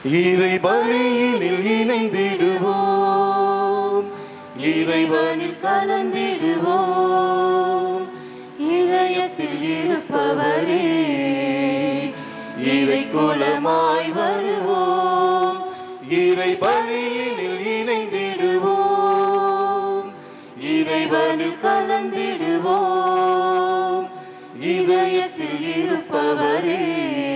இறை பலியினில் இணைந்திடுவோம் இறைவனில் கலந்திடுவோம் இதயத்தில் இருப்பவரே இறை குலமாய் வருவோம் இறை பலியினில் இணைந்திடுவோம் இறைவனில் கலந்திடுவோம் இதயத்தில் இருப்பவரே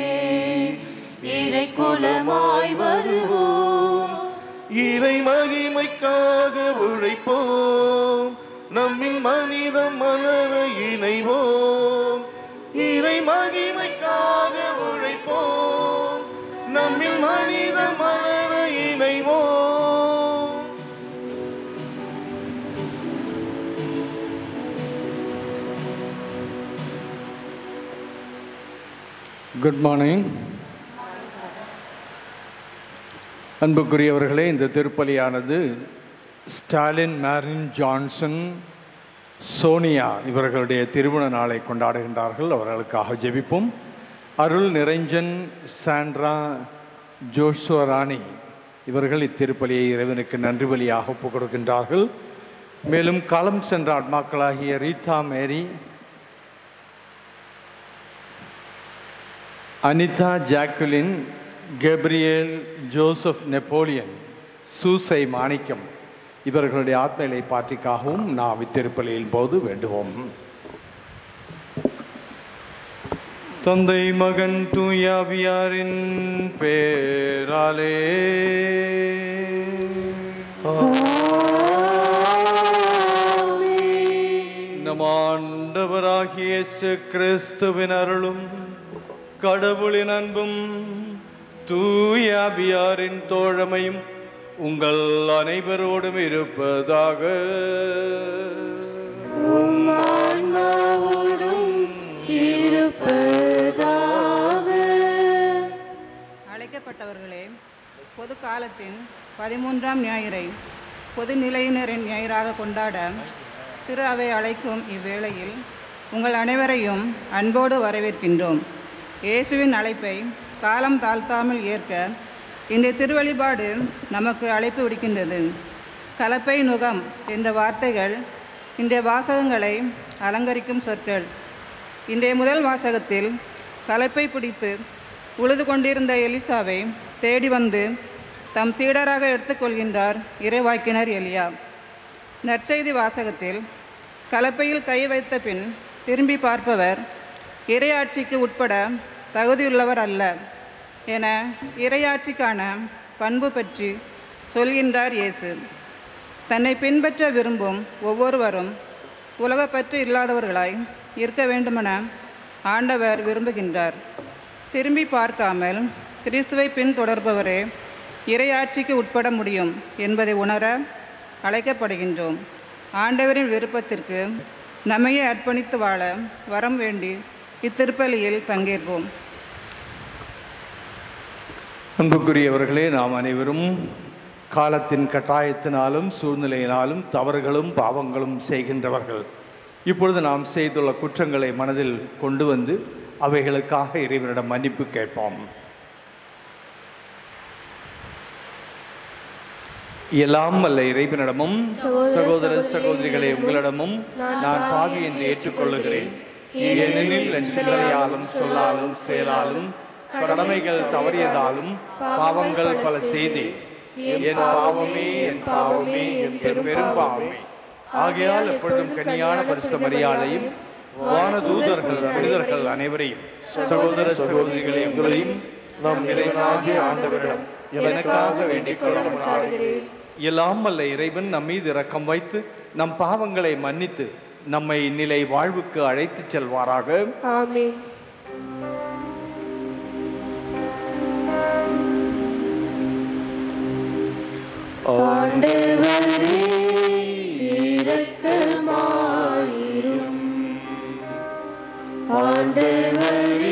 இறை குலமாய் வருவோம் இறை மகிமைக்காக உழைப்போம் நம்மில் மனிதம் மலர இணைவோம் இறை மகிமைக்காக உழைப்போம் நம்மில் மனிதம் மலர இணைவோம் குட் மார்னிங் அன்புக்குரியவர்களே இந்த திருப்பலியானது ஸ்டாலின் மேரின் ஜான்சன் சோனியா இவர்களுடைய திருமண நாளை கொண்டாடுகின்றார்கள் அவர்களுக்காக ஜெபிப்போம் அருள் நிரஞ்சன் சாண்ட்ரா ஜோஷ்வராணி இவர்கள் இத்திருப்பலியை இறைவனுக்கு நன்றி பலியாக ஒப்புக் கொடுக்கின்றார்கள் மேலும் காலம் சென்ற ஆத்மாக்களாகிய Rita Mary Anita Jacqueline Gabriel Joseph Napoleon Susai Manickam இவர்களுடைய ஆத்மநிலை பாட்டிக்காகவும் நாம் இத்திருப்பலியின் போது வேண்டுவோம் தந்தை மகன் தூயாவியாரின் பேராலே நம் ஆண்டவராகிய இயேசு கிறிஸ்துவின் அருளும் கடவுளின் அன்பும் தூயாபியாரின் தோழமையும் உங்கள் அனைவரோடும் இருப்பதாக அழைக்கப்பட்டவர்களே பொது காலத்தின் பதிமூன்றாம் ஞாயிறை பொது நிலையினரின் ஞாயிறாக கொண்டாட திரு அவை அழைக்கும் இவ்வேளையில் உங்கள் அனைவரையும் அன்போடு வரவேற்கின்றோம் இயேசுவின் அழைப்பை காலம் தாழ்த்தாமல் ஏற்க இந்த திருவழிபாடு நமக்கு அழைப்பு விடுக்கின்றது கலப்பை நுகம் என்ற வார்த்தைகள் இன்றைய வாசகங்களை அலங்கரிக்கும் சொற்கள் இன்றைய முதல் வாசகத்தில் கலப்பை பிடித்து உழுது கொண்டிருந்த எலிசாவை தேடி வந்து தம் சீடராக எடுத்துக்கொள்கின்றார் இறைவாக்கினர் எலியா நற்செய்தி வாசகத்தில் கலப்பையில் கை வைத்த பின் திரும்பி பார்ப்பவர் இறையாட்சிக்கு உட்பட தகுதியுள்ளவர் அல்ல என இறையாட்சிக்கான பண்பு பற்றி சொல்கின்றார் இயேசு தன்னை பின்பற்ற விரும்பும் ஒவ்வொருவரும் உலகப்பற்று இல்லாதவர்களாய் இருக்க வேண்டுமென ஆண்டவர் விரும்புகின்றார் திரும்பி பார்க்காமல் கிறிஸ்துவை பின்தொடர்பவரே இறையாட்சிக்கு உட்பட முடியும் என்பதை உணர அழைக்கப்படுகின்றோம் ஆண்டவரின் விருப்பத்திற்கு நம்மையே அர்ப்பணித்து வாழ வரம் வேண்டி இத்திருப்பலியில் பங்கேற்போம் அன்புக்குரியவர்களே நாம் அனைவரும் காலத்தின் கட்டாயத்தினாலும் சூழ்நிலையினாலும் தவறுகளும் பாவங்களும் செய்கின்றவர்கள் இப்பொழுது நாம் செய்துள்ள குற்றங்களை மனதில் கொண்டு வந்து அவைகளுக்காக இறைவனிடம் மன்னிப்பு கேட்போம் எல்லாம் அல்ல இறைவனிடமும் சகோதர சகோதரிகளே உங்களிடமும் நான் பாவி என்று ஏற்றுக்கொள்ளுகிறேன் ஏனெனில் என் சிந்தனையாலும் சொல்லாலும் செயலாலும் கடமைகள் தவறியதாலும் பாவங்கள் பல செய்தேன் என் பாவமே என் பாவமே என் பெரும் பாவமே ஆகையால் எப்பொழுதும் கன்னியான பரிசுத்த மரியாதையும் வானதூதர்கள் மனிதர்கள் அனைவரையும் சகோதர சகோதரிகளை உங்களையும் நம் இறைவனாகிய ஆண்டவரிடம் எனக்காக வேண்டிக் கொள்ள எல்லாம் அல்ல இறைவன் நம் மீது இரக்கம் வைத்து நம் பாவங்களை மன்னித்து நம்மை நிலை வாழ்வுக்கு அழைத்துச் செல்வாராக ஆமென் ஆண்டவரே இரக்கமாயிரும் ஆண்டவரே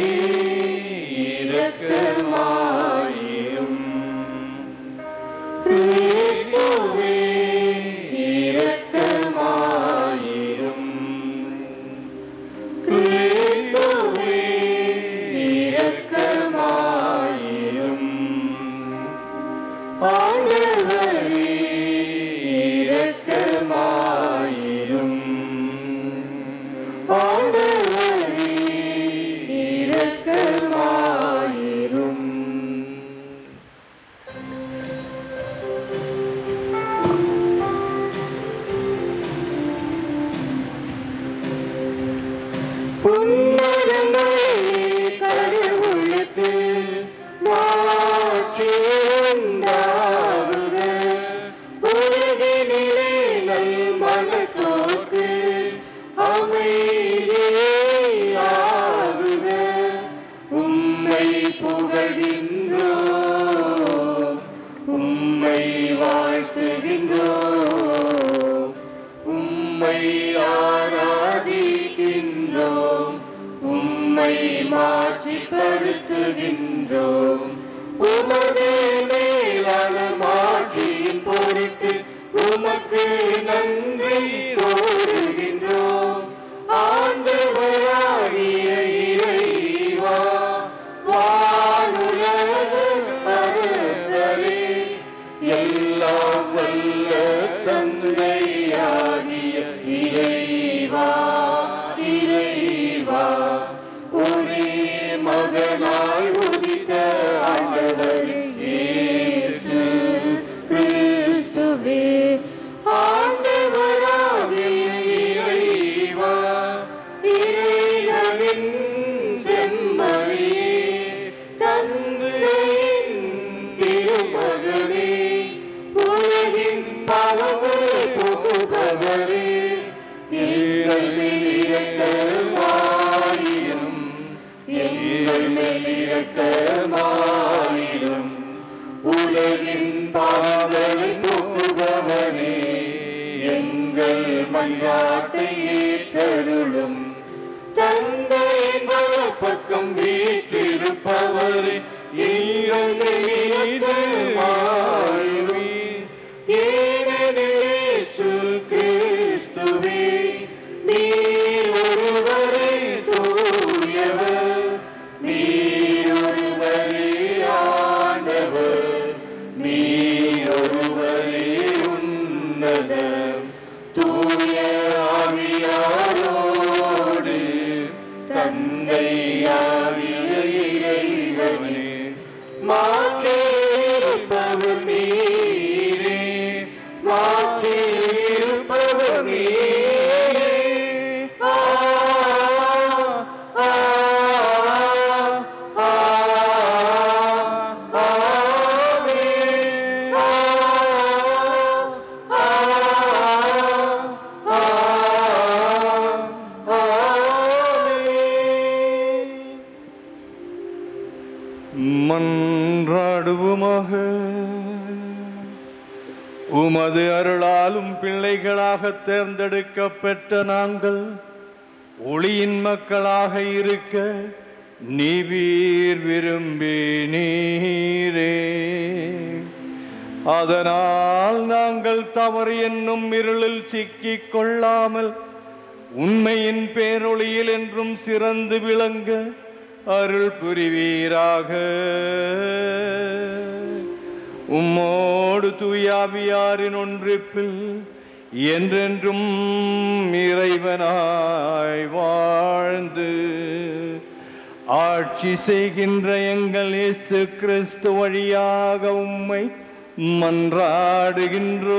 இரக்கமாயிரும் கிறிஸ்துவே இரக்கமாயிரும் கிறிஸ்துவே இரக்கமாயிரும் மாற்றி உண்டாகுக உலகினிலே நல் மனத்தோர்க்கு அமைதியாகுக உம்மை புகழ்கின்றோம் உம்மை வாழ்த்துகின்றோம் உம்மை ஆராதிக்கின்றோம் உம்மை மாற்றிப்படுத்துகின்றோம் உமது மேலான மாற்றியின் பொருட்டு உமக்கு நன்றி கூறுகின்றோம் ஆண்டவராகிய இறைவா வானுலக அரசரே எல்லாம் வல்ல தந்தையாகிய இறைவா இறைவா ஒரே மகனாய் உதித்த ஆண்டவர் இயேசு கிறிஸ்துவே ஆண்டவராகிய இறைவா இறைவனின் செம்மறியே தந்தையின் திருமகனே உலகின் பாவங்களை போக்குபவரே எங்கள் மேல் இரக்கமாயிரும் எங்கள் மேல் இரக்கமாயிரும் உலகின் பாவங்களை போக்குபவரே எங்கள் மன்றாட்டை ஏற்றருளும் தந்தையின் வலப்பக்கம் வீற்றிருப்பவரே ஈரமாயுமே ஏனெனில் இயேசு கிறிஸ்துவே நீர் ஒருவரே தூயவர் நீர் ஒருவரே ஆண்டவர் நீர் ஒருவரே உன்னதர் தூய ஆவியாரோடு தந்தையாகிய இறைவனே மாற்றியிருப்பவர் நீரே மாற்றியிருப்பவர் நீரே ஆ, ஆ, ஆ, ஆமென். ஆ, ஆ, ஆ, ஆமென். மன்றாடுவோமாக உமது அருளாலும் பிள்ளைகளாக தேர்ந்தெடுக்கப்பட்ட நாங்கள் ஒளியின் மக்களாக இருக்க நீவீர் விரும்பி நீரே அதனால் நாங்கள் தவறு என்னும் இருளில் சிக்கிக் கொள்ளாமல் உண்மையின் பேரொளியில் என்றும் சிறந்து விளங்க அருள் புரிவீராக உம்மோடு தூயாவியாரின் ஒன்றிப்பில் என்றென்றும் இறைவனாய் வாழ்ந்து ஆட்சி செய்கின்ற எங்கள் இயேசு கிறிஸ்து வழியாக உம்மை மன்றாடுகின்றோ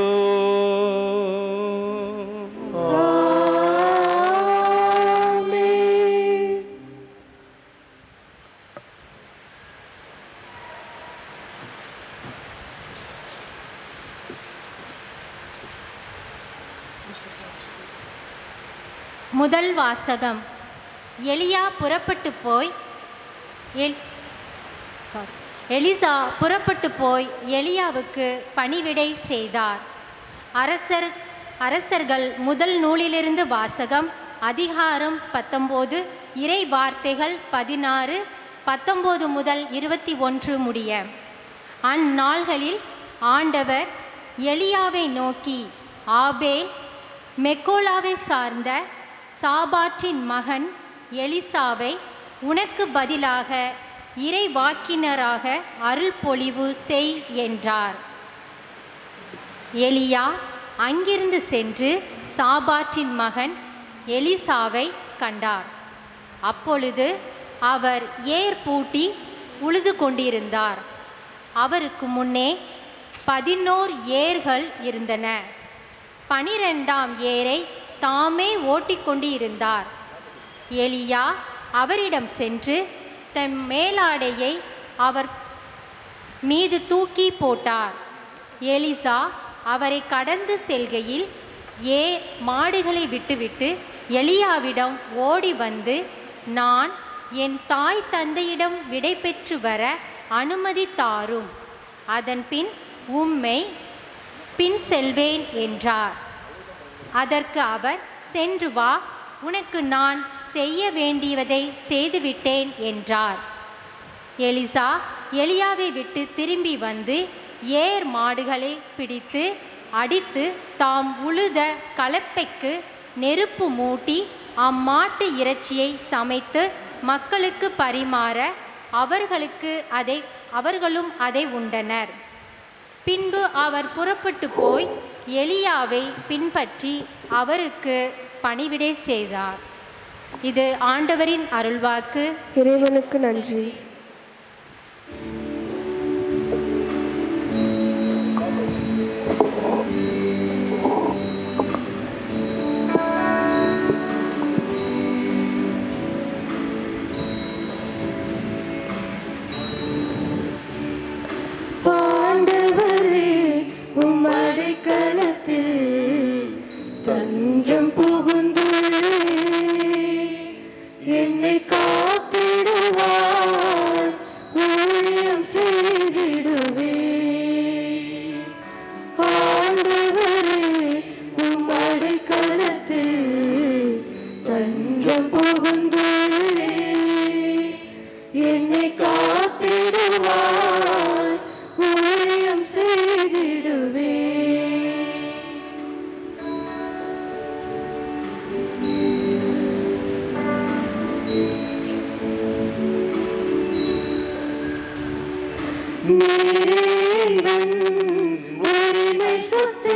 முதல் வாசகம் எலியா புறப்பட்டு போய் எல் சாரி எலிசா புறப்பட்டு போய் எலியாவுக்கு பணிவிடை செய்தார் அரசர் அரசர்கள் முதல் நூலிலிருந்து வாசகம் அதிகாரம் பத்தொம்போது இறை வார்த்தைகள் பதினாறு பத்தொம்போது முதல் இருபத்தி ஒன்று முடிய அந்நாள்களில் ஆண்டவர் எலியாவை நோக்கி ஆபேல் மெக்கோலாவை சார்ந்த சாபாற்றின் மகன் எலிசாவை உனக்கு பதிலாக இறைவாக்கினராக அருள் பொழிவு செய் என்றார் எலியா அங்கிருந்து சென்று சாபாற்றின் மகன் எலிசாவை கண்டார் அப்பொழுது அவர் ஏர் பூட்டி உழுது கொண்டிருந்தார் அவருக்கு முன்னே பதினோர் ஏர்கள் இருந்தன பனிரெண்டாம் ஏரை தாமே ஓட்டிக்கொண்டு இருந்தார் எலியா அவரிடம் சென்று தம் மேலாடையை அவர் மீது தூக்கி போட்டார் எலிசா அவரை கடந்து செல்கையில் ஏ மாடுகளை விட்டுவிட்டு எலியாவிடம் ஓடி வந்து நான் என் தாய் தந்தையிடம் விடை பெற்று வர அனுமதி தாரும் அதன்பின் உம்மை பின் செல்வேன் என்றார் அதற்கு அவர் சென்று வா உனக்கு நான் செய்ய வேண்டியதை செய்துவிட்டேன் என்றார் எலிசா எலியாவை விட்டு திரும்பி வந்து ஏர் மாடுகளை பிடித்து அடித்து தாம் உழுத கலப்பைக்கு நெருப்பு மூட்டி அம்மாட்டு இறைச்சியை சமைத்து மக்களுக்கு பரிமாற அவர்களுக்கு அதை அவர்களும் அதை உண்டனர் பின்பு அவர் புறப்பட்டு போய் எலியாவை பின்பற்றி அவருக்கு பணிவிடை செய்தார் இது ஆண்டவரின் அருள்வாக்கு இறைவனுக்கு நன்றி ஆண்டவரே உம்மடை களத்தில் தஞ்சம் புகுந்துள்ளே என்னை காத்திடுவார் ஊழியம் செய்திடுவே ஆண்டவரே உம்மடை களத்தில் தஞ்சம் புகுந்துள்ளே என்னை காத்திடுவார் ஊழியம் செய்திடுவே நீரேந்தன் உரிமை சொத்து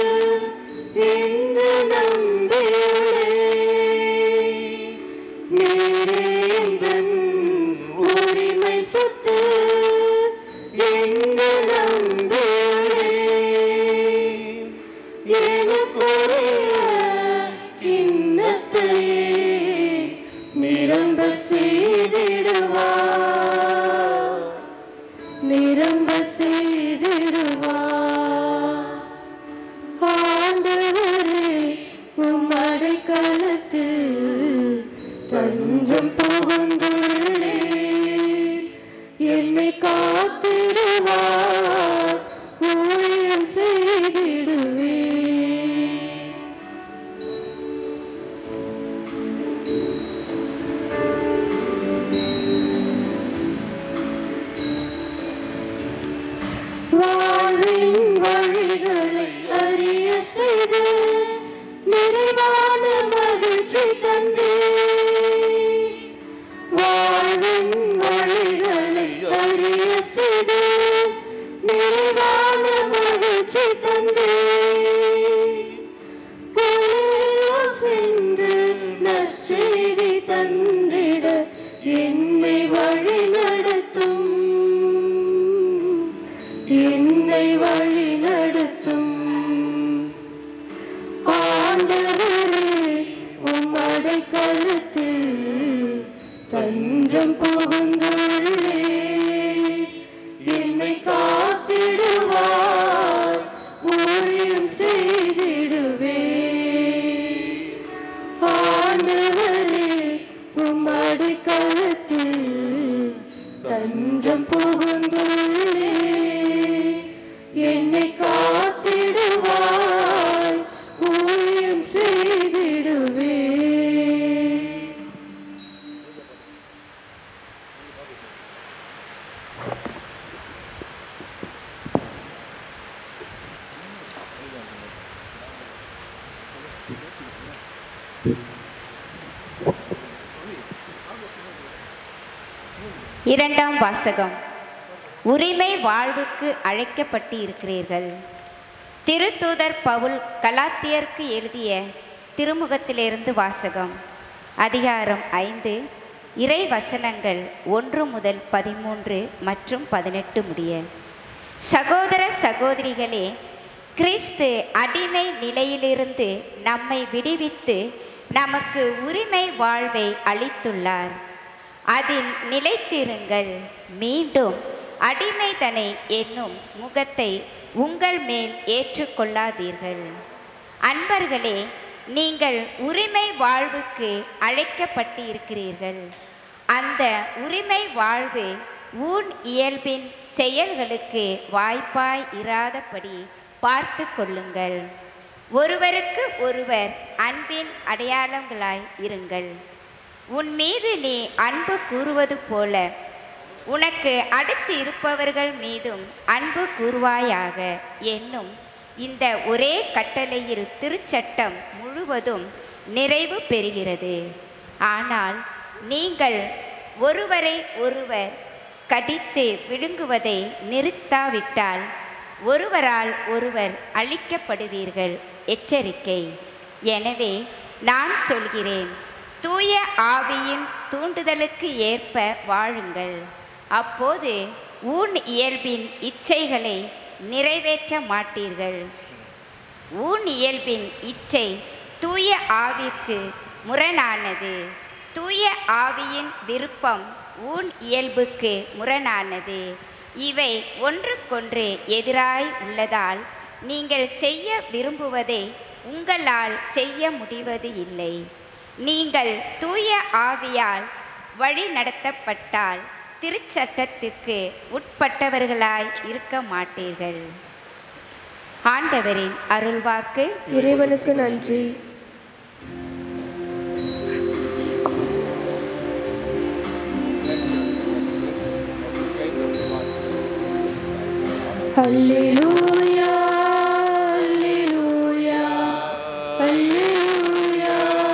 என்று நம்பியுள்ளே நீரேந்தன் உரிமை சொத்து என்று நம்பியுள்ளே எனக்குரிய இன்னத்தையே நிரம்ப செய்திடுவார் நிரம்ப செய்திடுவார் ஆண்டவரே உம்மடை களத்தில் தஞ்சம் புகுந்துள்ளே என்னை காத்திடுவார் ஊழியம் செய்திடுவே வாழ்வின் வழிகளை அறிய செய்து நிறைவான மகிழ்ச்சி தந்தே வாழ்வின் வழிகளை அறிய செய்து நிறைவான மகிழ்ச்சி தந்தே உலகெல்லாம் சென்று நற்செய்தி தந்திட என்னை வழி நடத்தும் என்னை வழி நடத்தும் ஆண்டவரே உம்மடை கழுத்தில் தஞ்சம் புகுந்துள்ளே என்னை காத்திடுவார் ஊழியம் செய்திடுவே ஆண்டவரே உம்மடை கழுத்தில் தஞ்சம் புகுந்துள்ளே என்னை காத்திடுவாய் ஊழியம் செய்திடுவே இரண்டாம் வாசகம் உரிமை வாழ்வுக்கு அழைக்கப்பட்டு இருக்கிறீர்கள் திருத்தூதர் பவுல் கலாத்தியருக்கு எழுதிய திருமுகத்திலிருந்து வாசகம் அதிகாரம் ஐந்து இறை வசனங்கள் ஒன்று முதல் பதிமூன்று மற்றும் பதினெட்டு முடிய சகோதர சகோதரிகளே கிறிஸ்து அடிமை நிலையிலிருந்து நம்மை விடுவித்து நமக்கு உரிமை வாழ்வை அளித்துள்ளார் அதில் நிலைத்திருங்கள் மீண்டும் அடிமைதனை என்னும் முகத்தை உங்கள் மேல் ஏற்றுக்கொள்ளாதீர்கள் அன்பர்களே நீங்கள் உரிமை வாழ்வுக்கு அழைக்கப்பட்டு இருக்கிறீர்கள் அந்த உரிமை வாழ்வு ஊன் இயல்பின் செயல்களுக்கு வாய்ப்பாய் இராதபடி பார்த்து கொள்ளுங்கள் ஒருவருக்கு ஒருவர் அன்பின் அடையாளங்களாய் இருங்கள் உன் மீது நீ அன்பு கூறுவது போல உனக்கு அடுத்து இருப்பவர்கள் மீதும் அன்பு கூறுவாயாக என்னும் இந்த ஒரே கட்டளையில் திருச்சட்டம் முழுவதும் நிறைவு பெறுகிறது ஆனால் நீங்கள் ஒருவரை ஒருவர் கடித்து விழுங்குவதை நிறுத்தாவிட்டால் ஒருவரால் ஒருவர் அழிக்கப்படுவீர்கள் எச்சரிக்கை எனவே நான் சொல்கிறேன் தூய ஆவியின் தூண்டுதலுக்கு ஏற்ப வாழுங்கள் அப்போது ஊன் இயல்பின் இச்சைகளை நிறைவேற்ற மாட்டீர்கள் ஊன் இயல்பின் இச்சை தூய ஆவிற்கு முரணானது தூய ஆவியின் விருப்பம் ஊன் இயல்புக்கு முரணானது இவை ஒன்றுக்கொன்று எதிராய் உள்ளதால் நீங்கள் செய்ய விரும்புவதை உங்களால் செய்ய முடிவது இல்லை நீங்கள் தூய ஆவியால் வழி நடத்தப்பட்டால் திருச்சட்டத்திற்கு உட்பட்டவர்களாய் இருக்க மாட்டீர்கள் ஆண்டவரின் அருள்வாக்கு இறைவனுக்கு நன்றி அல்லேலூயா அல்லேலூயா அல்லேலூயா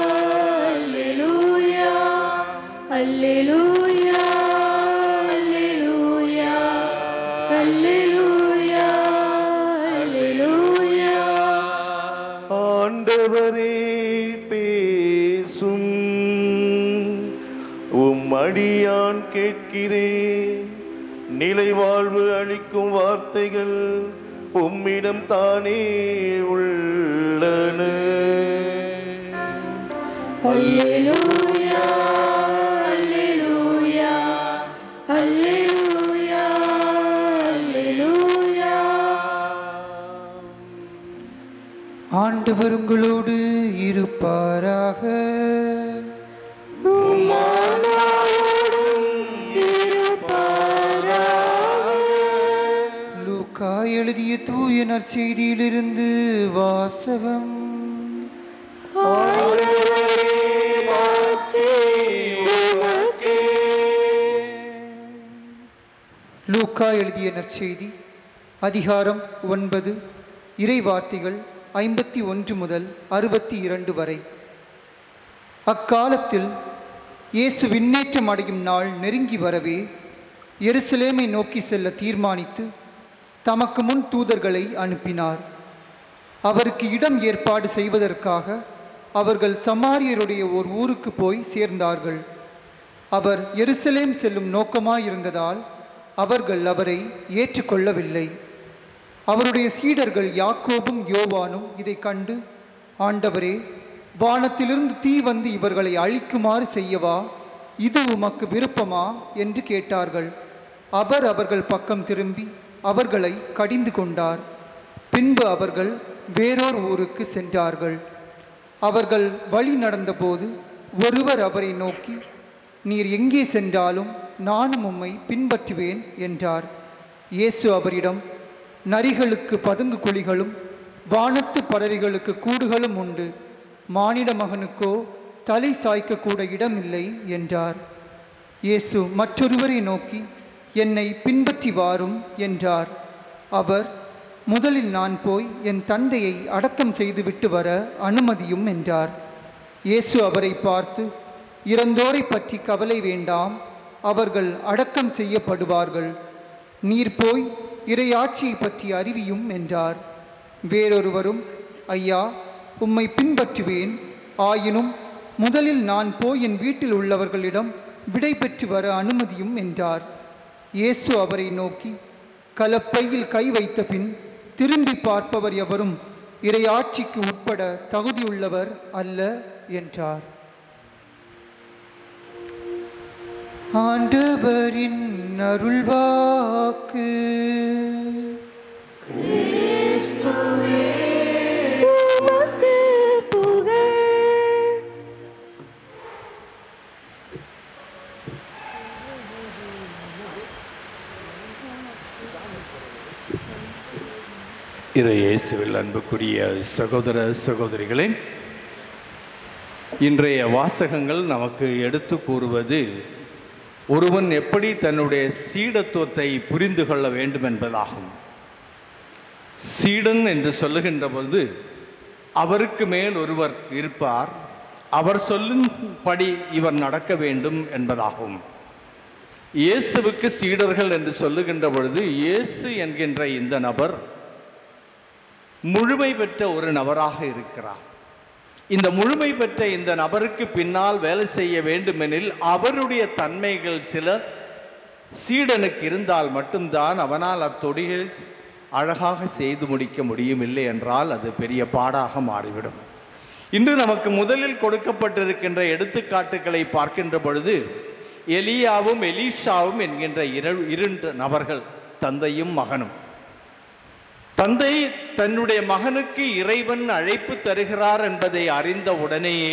அல்லேலூயா அல்லேலூயா அல்லேலூயா அல்லேலூயா அல்லேலூயா ஆண்டவரே பேசும் உம் அடியான் கேட்கிறேன் நிலை வாழ்வு அளிக்கும் வார்த்தைகள் உம்மிடம் தானே உள்ளன அல்லேலூயா அல்லேலூயா அல்லேலூயா அல்லேலூயா ஆண்டவர் உங்களோடு இருப்பாராக லூக்கா எழுதிய தூய நற்செய்தியிலிருந்து வாசகம் லூக்கா எழுதிய நற்செய்தி அதிகாரம் ஒன்பது இறை வார்த்தைகள் ஐம்பத்தி ஒன்று முதல் அறுபத்தி இரண்டு வரை அக்காலத்தில் இயேசு விண்ணேற்றம் அடையும் நாள் நெருங்கி வரவே எருசலேமை நோக்கி செல்ல தீர்மானித்து தமக்கு முன் தூதர்களை அனுப்பினார் அவருக்கு இடம் ஏற்பாடு செய்வதற்காக அவர்கள் சமாரியருடைய ஓர் ஊருக்கு போய் சேர்ந்தார்கள் அவர் எருசலேம் செல்லும் நோக்கமாயிருந்ததால் அவர்கள் அவரை ஏற்றுக்கொள்ளவில்லை அவருடைய சீடர்கள் யாக்கோபும் யோவானும் இதை கண்டு ஆண்டவரே வானத்திலிருந்து தீ வந்து இவர்களை அழிக்குமாறு செய்யவா இது உமக்கு விருப்பமா என்று கேட்டார்கள் அவர் அவர்கள் பக்கம் திரும்பி அவர்களை கடிந்து கொண்டார் பின்பு அவர்கள் வேறோர் ஊருக்கு சென்றார்கள் அவர்கள் வழி நடந்தபோது ஒருவர் அவரை நோக்கி நீர் எங்கே சென்றாலும் நானும் உம்மை பின்பற்றுவேன் என்றார் இயேசு அவரிடம் நரிகளுக்கு பதுங்கு குழிகளும் வானத்து பறவைகளுக்கு கூடுகளும் உண்டு மானிட மகனுக்கோ தலை சாய்க்க கூட இடமில்லை என்றார் இயேசு மற்றொருவரை நோக்கி என்னை பின்பற்றி வாரும் என்றார் அவர் முதலில் நான் போய் என் தந்தையை அடக்கம் செய்துவிட்டு வர அனுமதியும் என்றார் இயேசு அவரை பார்த்து இறந்தோரை பற்றி கவலை வேண்டாம் அவர்கள் அடக்கம் செய்யப்படுவார்கள் நீர் போய் இறையாட்சியை பற்றி அறிவியும் என்றார் வேறொருவரும் ஐயா உம்மை பின்பற்றுவேன் ஆயினும் முதலில் நான் போய் என் வீட்டில் உள்ளவர்களிடம் விடை பெற்று வர அனுமதியும் என்றார் இயேசு அவரை நோக்கி கலப்பையில் கை வைத்த பின் திரும்பி பார்ப்பவர் எவரும் இறையாட்சிக்கு உட்பட தகுதியுள்ளவர் அல்ல என்றார் ஆண்டவரின் அருள்வாக்கு உமக்கு புகழ் இறை இயேசுவில் அன்புக்குரிய சகோதர சகோதரிகளே இன்றைய வாசகங்கள் நமக்கு எடுத்து கூறுவது ஒருவன் எப்படி தன்னுடைய சீடத்துவத்தை புரிந்து கொள்ள வேண்டும் என்பதாகும் சீடன் என்று சொல்லுகின்ற பொழுது அவருக்கு மேல் ஒருவர் இருப்பார் அவர் சொல்லும்படி இவர் நடக்க வேண்டும் என்பதாகும் இயேசுவுக்கு சீடர்கள் என்று சொல்லுகின்ற பொழுது இயேசு என்கின்ற இந்த நபர் முழுமை பெற்ற ஒரு நபராக இருக்கிறார் இந்த முழுமை பெற்ற இந்த நபருக்கு பின்னால் வேலை செய்ய வேண்டுமெனில் அவருடைய தன்மைகள் சில சீடனுக்கு இருந்தால் மட்டும்தான் அவனால் அத்தொடிகள் அழகாக செய்து முடிக்க முடியும் இல்லை என்றால் அது பெரிய பாடாக மாறிவிடும் இன்று நமக்கு முதலில் கொடுக்கப்பட்டிருக்கின்ற எடுத்துக்காட்டுகளை பார்க்கின்ற பொழுது எலியாவும் எலீஷாவும் என்கின்ற இரு இரண்டு நபர்கள் தந்தையும் மகனும் தந்தை தன்னுடைய மகனுக்கு இறைவன் அழைப்பு தருகிறார் என்பதை அறிந்த உடனேயே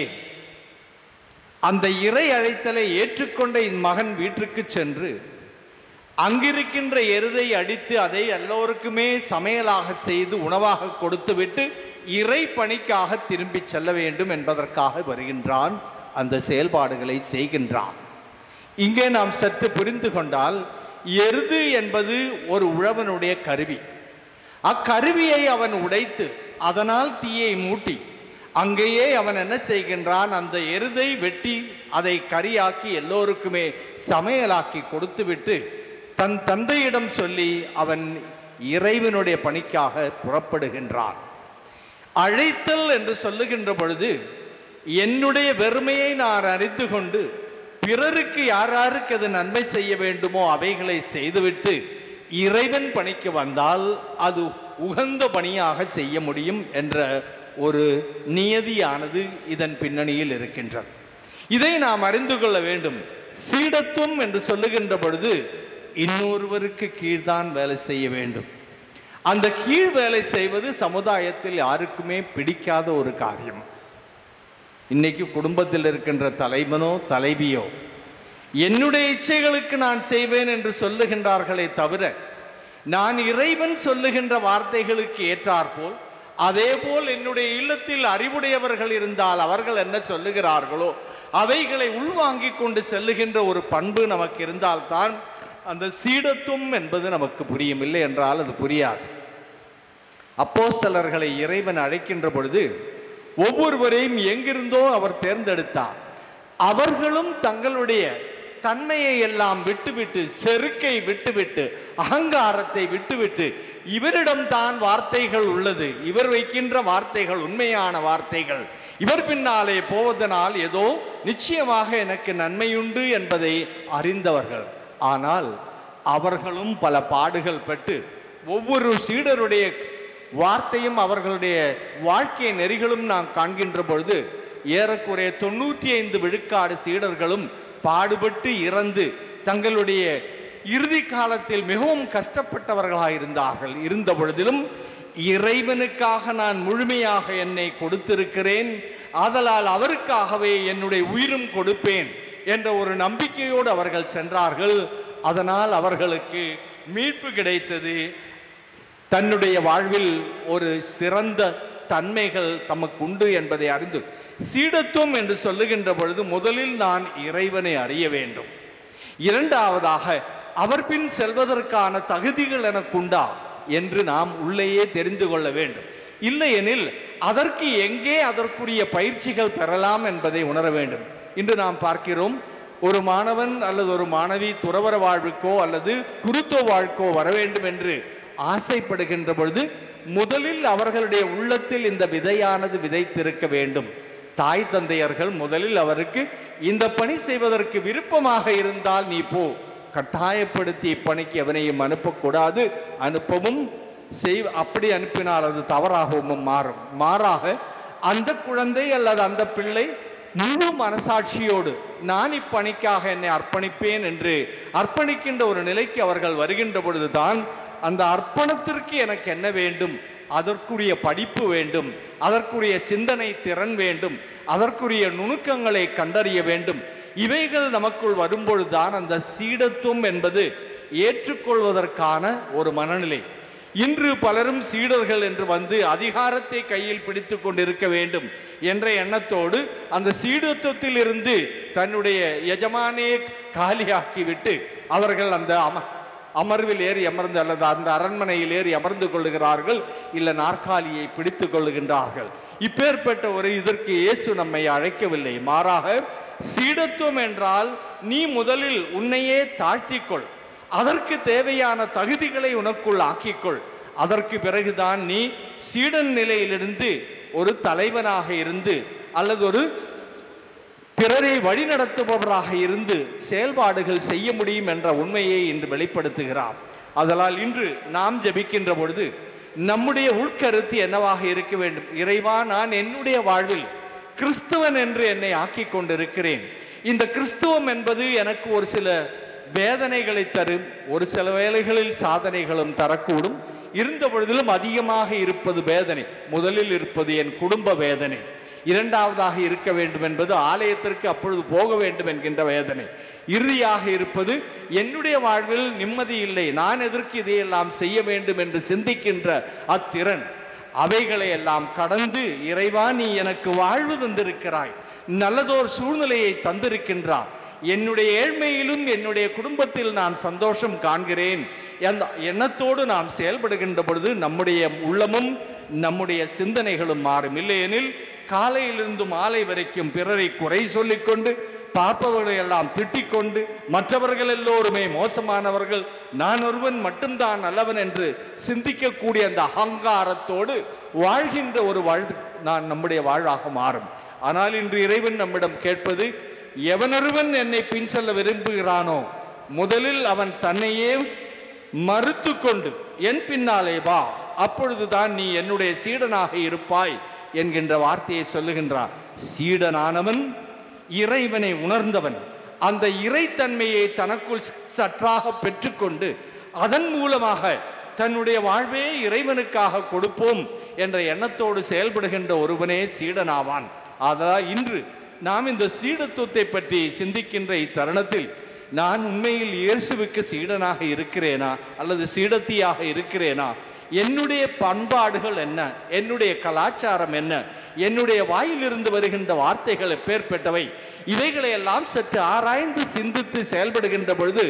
அந்த இறை அழைத்தலை ஏற்றுக்கொண்ட என் மகன் வீட்டிற்கு சென்று அங்கிருக்கின்ற எருதை அடித்து அதை எல்லோருக்குமே சமையலாக செய்து உணவாக கொடுத்துவிட்டு இறை பணிக்காக திரும்பி செல்ல வேண்டும் என்பதற்காக வருகின்றான் அந்த செயல்பாடுகளை செய்கின்றான் இங்கே நாம் சற்று புரிந்து கொண்டால் எருது என்பது ஒரு உழவனுடைய கருவி அக்கருவியை அவன் உடைத்து அதனால் தீயை மூட்டி அங்கேயே அவன் என்ன செய்கின்றான் அந்த எருதை வெட்டி அதை கரியாக்கி எல்லோருக்குமே சமையலாக்கி கொடுத்துவிட்டு தன் தந்தையிடம் சொல்லி அவன் இறைவனுடைய பணிக்காக புறப்படுகின்றான் அழைத்தல் என்று சொல்லுகின்ற பொழுது என்னுடைய வெறுமையை நான் அறிந்து கொண்டு பிறருக்கு யார் யாருக்கு அது நன்மை செய்ய வேண்டுமோ அவைகளை செய்துவிட்டு இறைவன் பணிக்கு வந்தால் அது உகந்த பணியாக செய்ய முடியும் என்ற ஒரு நியதியானது இதன் பின்னணியில் இருக்கின்றது இதை நாம் அறிந்து கொள்ள வேண்டும் சீடத்துவம் என்று சொல்லுகின்ற பொழுது இன்னொருவருக்கு கீழ்தான் வேலை செய்ய வேண்டும் அந்த கீழ் வேலை செய்வது சமுதாயத்தில் யாருக்குமே பிடிக்காத ஒரு காரியம் இன்னைக்கு குடும்பத்தில் இருக்கின்ற தலைவனோ தலைவியோ என்னுடைய இச்சைகளுக்கு நான் செய்வேன் என்று சொல்லுகின்றார்களே தவிர நான் இறைவன் சொல்லுகின்ற வார்த்தைகளுக்கு ஏற்றாற்போல் அதேபோல் என்னுடைய இல்லத்தில் அறிவுடையவர்கள் இருந்தால் அவர்கள் என்ன சொல்லுகிறார்களோ அவைகளை உள்வாங்கிக் கொண்டு செல்லுகின்ற ஒரு பண்பு நமக்கு இருந்தால்தான் அந்த சீடத்துவம் என்பது நமக்கு புரியும் இல்லை என்றால் அது புரியாது அப்போஸ்தலர்களை இறைவன் அழைக்கின்ற பொழுது ஒவ்வொருவரையும் எங்கிருந்தோ அவர் தேர்ந்தெடுத்தார் அவர்களும் தங்களுடைய தன்மையை எல்லாம் விட்டுவிட்டு செருக்கை விட்டுவிட்டு அகங்காரத்தை விட்டுவிட்டு இவரிடம் தான் வார்த்தைகள் உள்ளது இவர் வைக்கின்ற வார்த்தைகள் உண்மையான வார்த்தைகள் இவர் பின்னாலே போவதனால் ஏதோ நிச்சயமாக எனக்கு நன்மையுண்டு என்பதை அறிந்தவர்கள் ஆனால் அவர்களும் பல பாடுகள் பட்டு ஒவ்வொரு சீடருடைய வார்த்தையும் அவர்களுடைய வாழ்க்கை நெறிகளும் நாம் காண்கின்ற பொழுது ஏறக்குறைய தொண்ணூற்றி ஐந்து விழுக்காடு சீடர்களும் பாடுபட்டு இறந்து தங்களுடைய இறுதி காலத்தில் மிகவும் கஷ்டப்பட்டவர்களாக இருந்தார்கள் இருந்த பொழுதிலும் இறைவனுக்காக நான் முழுமையாக என்னை கொடுத்திருக்கிறேன் ஆதலால் அவருக்காகவே என்னுடைய உயிரும் கொடுப்பேன் என்ற ஒரு நம்பிக்கையோடு அவர்கள் சென்றார்கள் அதனால் அவர்களுக்கு மீட்பு கிடைத்தது தன்னுடைய வாழ்வில் ஒரு சிறந்த தன்மைகள் தமக்கு உண்டு என்பதை அறிந்து சீடத்துவம் என்று சொல்லுகின்ற பொழுது முதலில் நான் இறைவனை அறிய வேண்டும் இரண்டாவதாக அவர் பின் செல்வதற்கான தகுதிகள் எனக்குண்டா என்று நாம் உள்ளேயே தெரிந்து கொள்ள வேண்டும் இல்லையெனில் அதற்கு எங்கே அதற்குரிய பயிற்சிகள் பெறலாம் என்பதை உணர வேண்டும் இன்று நாம் பார்க்கிறோம் ஒரு மாணவன் அல்லது ஒரு மாணவி துறவர வாழ்வுக்கோ அல்லது குருத்துவ வாழ்க்கோ வர வேண்டும் என்று ஆசைப்படுகின்ற பொழுது முதலில் அவர்களுடைய உள்ளத்தில் இந்த விதையானது விதைத்திருக்க வேண்டும் தாய் தந்தையர்கள் முதலில் அவருக்கு இந்த பணி செய்வதற்கு விருப்பமாக இருந்தால் நீ போ கட்டாயப்படுத்தி இப்பணிக்கு எவனையும் அனுப்பக்கூடாது அனுப்பவும் செய் அப்படி அனுப்பினால் அது தவறாகவும் மாறும் மாறாக அந்த குழந்தை அல்லது அந்த பிள்ளை முழு மனசாட்சியோடு நான் இப்பணிக்காக என்னை அர்ப்பணிப்பேன் என்று அர்ப்பணிக்கின்ற ஒரு நிலைக்கு அவர்கள் வருகின்ற பொழுதுதான் அந்த அர்ப்பணத்திற்கு எனக்கு என்ன வேண்டும் அதற்குரிய படிப்பு வேண்டும் அதற்குரிய சிந்தனை திறன் வேண்டும் அதற்குரிய நுணுக்கங்களை கண்டறிய வேண்டும் இவைகள் நமக்குள் வரும்பொழுதுதான் அந்த சீடத்துவம் என்பது ஏற்றுக்கொள்வதற்கான ஒரு மனநிலை இன்று பலரும் சீடர்கள் என்று வந்து அதிகாரத்தை கையில் பிடித்து கொண்டிருக்க வேண்டும் என்ற எண்ணத்தோடு அந்த சீடத்துவத்தில் இருந்து தன்னுடைய எஜமானே காலியாக்கிவிட்டு அவர்கள் அந்த அம அமர்வில் ஏறி அமர்ந்து அல்லது அந்த அரண்மனையில் ஏறி அமர்ந்து கொள்ளுகிறார்கள் இல்லை நாற்காலியை பிடித்து கொள்ளுகின்றார்கள் இப்பேற்பட்ட ஒரு இதற்கு இயேசு நம்மை அழைக்கவில்லை மாறாக சீடத்துவம் என்றால் நீ முதலில் உன்னையே தாழ்த்திக்கொள் அதற்கு தேவையான தகுதிகளை உனக்குள் ஆக்கிக்கொள் அதற்கு பிறகுதான் நீ சீடன் நிலையிலிருந்து ஒரு தலைவனாக இருந்து அல்லது ஒரு பிறரை வழிநடத்துபவராக இருந்து செயல்பாடுகள் செய்ய முடியும் என்ற உண்மையை இன்று வெளிப்படுத்துகிறார் அதனால் இன்று நாம் ஜெபிக்கின்ற பொழுது நம்முடைய உள்கருத்து என்னவாக இருக்க வேண்டும் இறைவா நான் என்னுடைய வாழ்வில் கிறிஸ்துவன் என்று என்னை ஆக்கிக் கொண்டிருக்கிறேன் இந்த கிறிஸ்துவம் என்பது எனக்கு ஒரு சில வேதனைகளை தரும் ஒரு சில வேளைகளில் சாதனைகளும் தரக்கூடும் இருந்த பொழுதிலும் அதிகமாக இருப்பது வேதனை முதலில் இருப்பது என் குடும்ப வேதனை இரண்டாவதாக இருக்க வேண்டும் என்பது ஆலயத்திற்கு அப்பொழுது போக வேண்டும் என்கின்ற வேதனை இறுதியாக இருப்பது என்னுடைய வாழ்வில் நிம்மதி இல்லை நான் எதற்கு இதையெல்லாம் செய்ய வேண்டும் என்று சிந்திக்கின்ற அத்திறன் அவைகளை எல்லாம் கடந்து இறைவா நீ எனக்கு வாழ்வு தந்திருக்கிறாய் நல்லதோர் சூழ்நிலையை தந்திருக்கின்றார் என்னுடைய ஏழ்மையிலும் என்னுடைய குடும்பத்தில் நான் சந்தோஷம் காண்கிறேன் அந்த எண்ணத்தோடு நாம் செயல்படுகின்ற பொழுது நம்முடைய உள்ளமும் நம்முடைய சிந்தனைகளும் மாறும் இல்லையெனில் காலையிலிருந்து மாலை வரைக்கும் பிறரை குறை சொல்லிக்கொண்டு பார்ப்பவர்களை எல்லாம் திட்டிக் கொண்டு மற்றவர்கள் எல்லோருமே மோசமானவர்கள் நான் ஒருவன் மட்டும்தான் நல்லவன் என்று சிந்திக்கக்கூடிய அந்த அகங்காரத்தோடு வாழ்கின்ற ஒரு வாழ் நான் நம்முடைய வாழ்வாக மாறும் ஆனால் இன்று இறைவன் நம்மிடம் கேட்பது எவனொருவன் என்னை பின் செல்ல விரும்புகிறானோ முதலில் அவன் தன்னையே மறுத்து கொண்டு என் பின்னாலே வா அப்பொழுதுதான் நீ என்னுடைய சீடனாக இருப்பாய் என்கின்ற வார்த்தையை சொல்லுகின்றார் சீடனானவன் இறைவனை உணர்ந்தவன் அந்த இறைத்தன்மையை தனக்குள் சற்றாக பெற்றுக்கொண்டு அதன் மூலமாக தன்னுடைய வாழ்வே இறைவனுக்காக கொடுப்போம் என்ற எண்ணத்தோடு செயல்படுகின்ற ஒருவனே சீடனாவான் அதனால் இன்று நாம் இந்த சீடத்துவத்தை பற்றி சிந்திக்கின்ற இத்தருணத்தில் நான் உண்மையில் இயேசுவுக்கு சீடனாக இருக்கிறேனா அல்லது சீடத்தியாக இருக்கிறேனா என்னுடைய பண்பாடுகள் என்ன என்னுடைய கலாச்சாரம் என்ன என்னுடைய வாயிலிருந்து வருகின்ற வார்த்தைகள் எப்பேற்பட்டவை இவைகளை எல்லாம் சற்று ஆராய்ந்து சிந்தித்து செயல்படுகின்ற பொழுது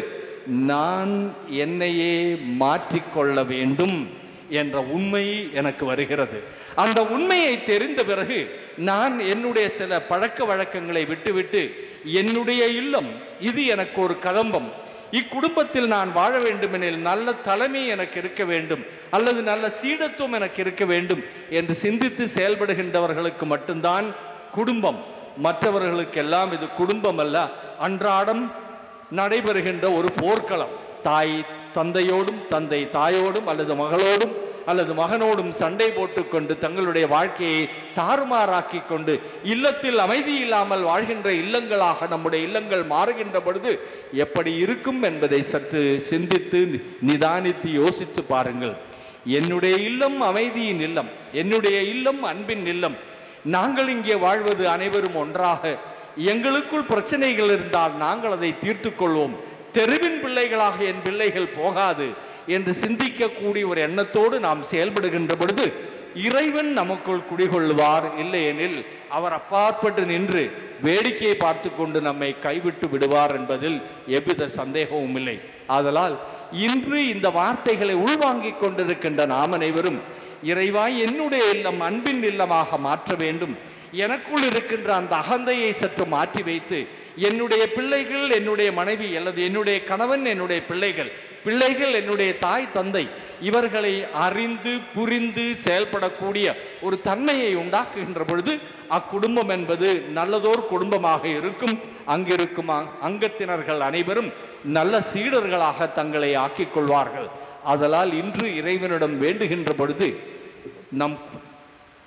நான் என்னையே மாற்றிக்கொள்ள வேண்டும் என்ற உண்மை எனக்கு வருகிறது அந்த உண்மையை தெரிந்த பிறகு நான் என்னுடைய சில பழக்க வழக்கங்களை விட்டுவிட்டு என்னுடைய இல்லம் இது எனக்கு ஒரு கதம்பம் இக்குடும்பத்தில் நான் வாழ வேண்டுமெனில் நல்ல தலைமை எனக்கு இருக்க வேண்டும் அல்லது நல்ல சீடத்துவம் எனக்கு இருக்க வேண்டும் என்று சிந்தித்து செயல்படுகின்றவர்களுக்கு மட்டும்தான் குடும்பம் மற்றவர்களுக்கெல்லாம் இது குடும்பம் அல்ல அன்றாடம் நடைபெறுகின்ற ஒரு போர்க்களம் தாய் தந்தையோடும் தந்தை தாயோடும் அல்லது மகளோடும் அல்லது மகனோடும் சண்டை போட்டுக்கொண்டு தங்களுடைய வாழ்க்கையை தாறுமாறாக்கி கொண்டு இல்லத்தில் அமைதி இல்லாமல் வாழ்கின்ற இல்லங்களாக நம்முடைய இல்லங்கள் மாறுகின்ற பொழுது எப்படி இருக்கும் என்பதை சற்று சிந்தித்து நிதானித்து யோசித்து பாருங்கள் என்னுடைய இல்லம் அமைதியின் இல்லம் என்னுடைய இல்லம் அன்பின் இல்லம் நாங்கள் இங்கே வாழ்வது அனைவரும் ஒன்றாக எங்களுக்குள் பிரச்சனைகள் இருந்தால் நாங்கள் அதை தீர்த்து கொள்வோம் தெருவின் பிள்ளைகளாக என் பிள்ளைகள் போகாது என்று சிந்திக்கக்கூடிய ஒரு எண்ணத்தோடு நாம் செயல்படுகின்ற பொழுது இறைவன் நமக்குள் குடிகொள்வார் இல்லையெனில் அவர் அப்பாற்பட்டு நின்று வேடிக்கையை பார்த்து கொண்டு நம்மை கைவிட்டு விடுவார் என்பதில் எவ்வித சந்தேகமும் இல்லை ஆதலால் இன்று இந்த வார்த்தைகளை உள்வாங்கிக் கொண்டிருக்கின்ற நாம் அனைவரும் இறைவா என்னுடைய இல்லம் அன்பின் இல்லமாக மாற்ற வேண்டும் எனக்குள் இருக்கின்ற அந்த அகந்தையை சற்று மாற்றி வைத்து என்னுடைய பிள்ளைகள் என்னுடைய மனைவி அல்லது என்னுடைய கணவன் என்னுடைய பிள்ளைகள் பிள்ளைகள் என்னுடைய தாய் தந்தை இவர்களை அறிந்து புரிந்து செயல்படக்கூடிய ஒரு தன்மையை உண்டாக்குகின்ற பொழுது அக்குடும்பம் என்பது நல்லதோர் குடும்பமாக இருக்கும் அங்கிருக்கும் அ- அங்கத்தினர்கள் அனைவரும் நல்ல சீடர்களாக தங்களை ஆக்கிக் கொள்வார்கள் அதலால் இன்று இறைவனிடம் வேண்டுகின்ற பொழுது நம்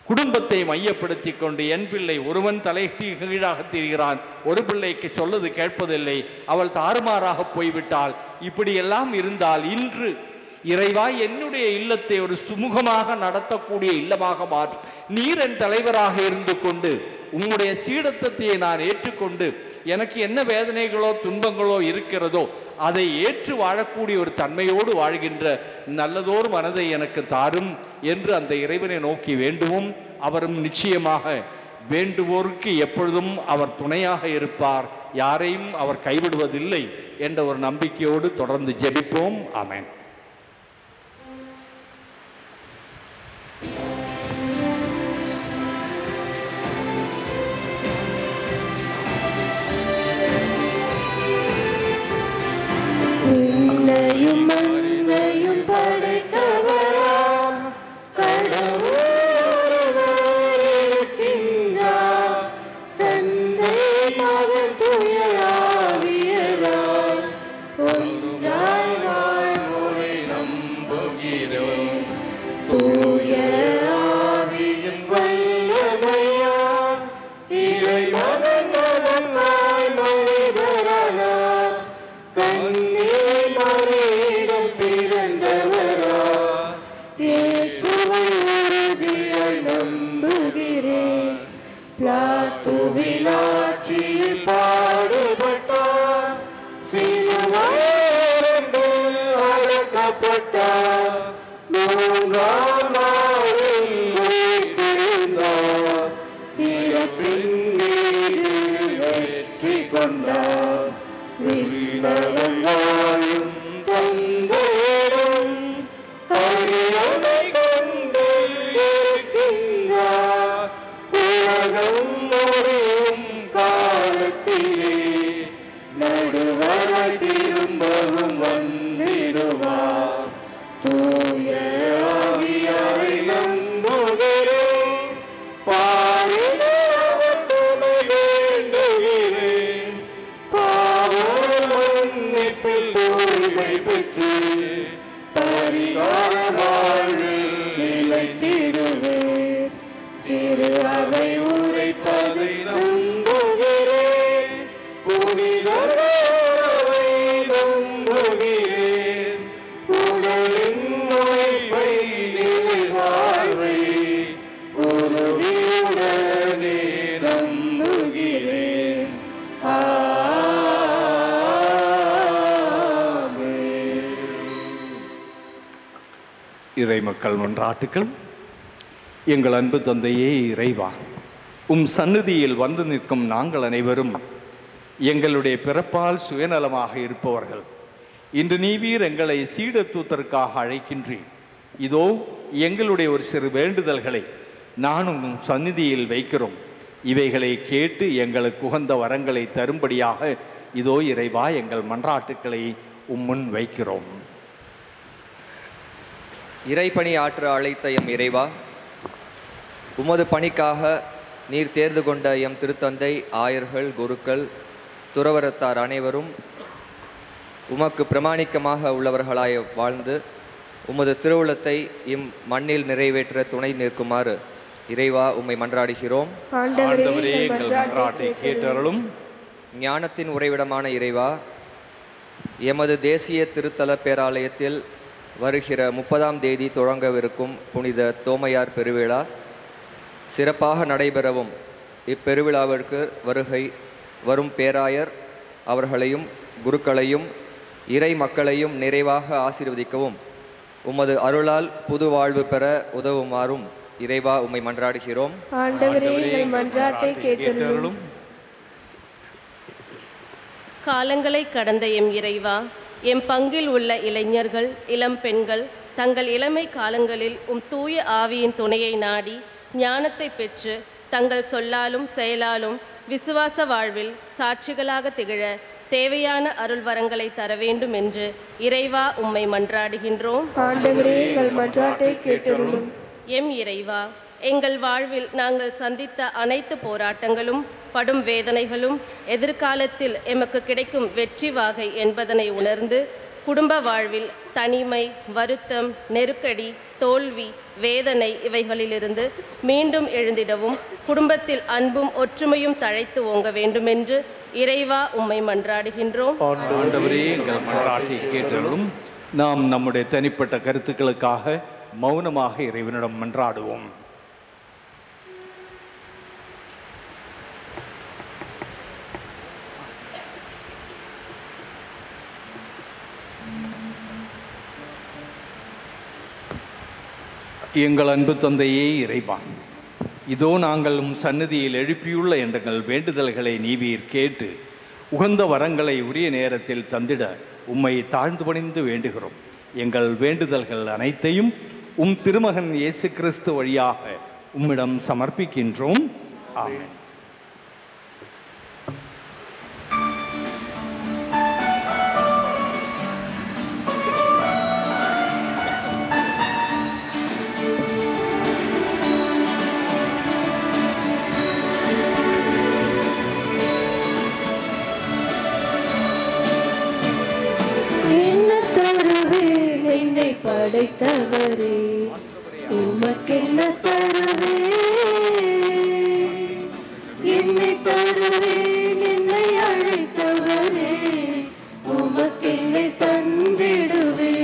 குடும்பத்தை மையப்படுத்தி கொண்டு என் பிள்ளை ஒருவன் தலை கீ- கீழாக திரிகிறான் ஒரு பிள்ளைக்கு சொல்வது கேட்பதில்லை அவள் தாறுமாறாக போய்விட்டாள் இப்படியெல்லாம் இருந்தால் இன்று இறைவா என்னுடைய இல்லத்தை ஒரு சுமூகமாக நடத்தக்கூடிய இல்லமாக மாற்று நீர் என் தலைவராக இருந்து கொண்டு உம்முடைய சீடத்தத்தையை நான் ஏற்றுக்கொண்டு எனக்கு என்ன வேதனைகளோ துன்பங்களோ இருக்கிறதோ அதை ஏற்று வாழக்கூடிய ஒரு தன்மையோடு வாழ்கின்ற நல்லதோர் மனதை எனக்கு தாரும் என்று அந்த இறைவனை நோக்கி வேண்டுவோம் அவரும் நிச்சயமாக வேண்டுவோருக்கு எப்பொழுதும் அவர் துணையாக இருப்பார் யாரையும் அவர் கைவிடுவதில்லை என்ற ஒரு நம்பிக்கையோடு தொடர்ந்து ஜெபிப்போம் ஆமென் விண்ணையும் மண்ணையும் படைத்தவரா கடவுள் ஒருவர் இருக்கின்றார் தந்தை மகன் தூய ஆவியராய் ஒன்றாய் வாழ்வோரை நம்புகிறோம் தூய ஆவியின் வல்லமையா இறைவன் நமக்காய் மனிதரானார் கண்ணீர் மறியிடம் பிறந்தவரா இயேசுவை உறுதியாய் நம்புகிறேன் பிளாத்துவில் ஆட்சியில் பாடுபட்டார் சிலுவையிலிருந்து அடக்கப்பட்டார் மூன்றாம் நாளில் உயிர்த்தெழுந்தார் இறப்பின் மீது வெற்றி கொண்டார் விண்ணகம் வாழும் தந்தையிடம் அரியணை கொண்டு இருக்கின்றார் உலகம் முடியும் காலத்திலே நடுவரை திரும்பவும் வந்திடுவார் தூய ஆவியாரை நம்புகிறேன் பாரிலே அவர் துணை வேண்டுகிறேன் பாவ மன்னிப்பில் தூய்மை பெற்று பரிகார வாழ்வில் நிலைத்திடுவேன் திரு அவை உரைப்பதை நம்புகிறேன் புனிதரை நம்புகிறேன் உடலின் நோய்வை நிலை வாழ்வை உறுதியுடனே நம்புகிறேன் இறை மக்கள் மன்றாட்டுக்கள் எங்கள் அன்பு தந்தையே இறைவா உம் சந்நிதியில் வந்து நிற்கும் நாங்கள் அனைவரும் எங்களுடைய பிறப்பால் சுயநலமாக இருப்பவர்கள் இன்று நீவீர் எங்களை சீடத்தூத்தருக்காக அழைக்கின்றீர் இதோ எங்களுடைய ஒரு சிறு வேண்டுதல்களை நானும் உம் சந்நிதியில் வைக்கிறோம் இவைகளை கேட்டு எங்களுக்கு உகந்த வரங்களை தரும்படியாக இதோ இறைவா எங்கள் மன்றாட்டுக்களை உம்முன் வைக்கிறோம் இறைப்பணி ஆற்ற அழைத்த எம் இறைவா உமது பணிக்காக நீர் தேர்ந்து கொண்ட எம் திருத்தந்தை ஆயர்கள் குருக்கள் துறவரத்தார் அனைவரும் உமக்கு பிரமாணிக்கமாக உள்ளவர்களாய் வாழ்ந்து உமது திருவுளத்தை இம் மண்ணில் நிறைவேற்ற துணை நிற்குமாறு இறைவா உம்மை மன்றாடுகிறோம் ஆண்டவரே எங்கள் மன்றாட்டை கேட்டருளும் ஞானத்தின் உறைவிடமான இறைவா எமது தேசிய திருத்தல பேராலயத்தில் வருகிற முப்பதாம் தேதி தொடங்கவிருக்கும் புனித தோமையார் பெருவிழா சிறப்பாக நடைபெறவும் இப்பெருவிழாவிற்கு வருகை வரும் பேராயர் அவர்களையும் குருக்களையும் இறை மக்களையும் நிறைவாக ஆசீர்வதிக்கவும் உமது அருளால் புது வாழ்வு பெற உதவுமாறும் இறைவா உம்மை மன்றாடுகிறோம் ஆண்டவரே எங்கள் மன்றாட்டை கேட்டருளும் காலங்களை கடந்த எம் இறைவா எம் பங்கில் உள்ள இளைஞர்கள் இளம் பெண்கள் தங்கள் இளமை காலங்களில் உம் தூய ஆவியின் துணையை நாடி ஞானத்தை பெற்று தங்கள் சொல்லாலும் செயலாலும் விசுவாச வாழ்வில் சாட்சிகளாக திகழ தேவையான அருள் வரங்களை தர வேண்டும் என்று இறைவா உம்மை மன்றாடுகின்றோம் ஆண்டவரே எங்கள் மன்றாட்டை கேட்டருளும் எம் இறைவா எங்கள் வாழ்வில் நாங்கள் சந்தித்த அனைத்து போராட்டங்களும் படும் வேதனைகளும் எதிர்காலத்தில் எமக்கு கிடைக்கும் வெற்றி வாகை என்பதனை உணர்ந்து குடும்ப வாழ்வில் தனிமை வருத்தம் நெருக்கடி தோல்வி வேதனை இவைகளிலிருந்து மீண்டும் எழுந்திடவும் குடும்பத்தில் அன்பும் ஒற்றுமையும் தழைத்து ஓங்க வேண்டுமென்று இறைவா உம்மை மன்றாடுகின்றோம் ஆண்டவரே எங்கள் மன்றாட்டை கேட்டலும் நாம் நம்முடைய தனிப்பட்ட கருத்துக்களுக்காக மௌனமாக இறைவனிடம் மன்றாடுவோம் எங்கள் அன்பு தந்தையே இறைவா இதோ நாங்கள் உம் சந்நிதியில் எழுப்பியுள்ள எங்கள் வேண்டுதல்களை நீவீர் கேட்டு உகந்த வரங்களை உரிய நேரத்தில் தந்திட உம்மை தாழ்ந்து பணிந்து வேண்டுகிறோம் எங்கள் வேண்டுதல்கள் அனைத்தையும் உம் திருமகன் இயேசு கிறிஸ்து வழியாக உம்மிடம் சமர்ப்பிக்கின்றோம் ஆமென் என்ன தருவேன் என்னை படைத்தவரே உமக்கென்ன தருவேன் என்னை தருவேன் என்னை அழைத்தவரே உமக்கென்னை தந்திடுவேன்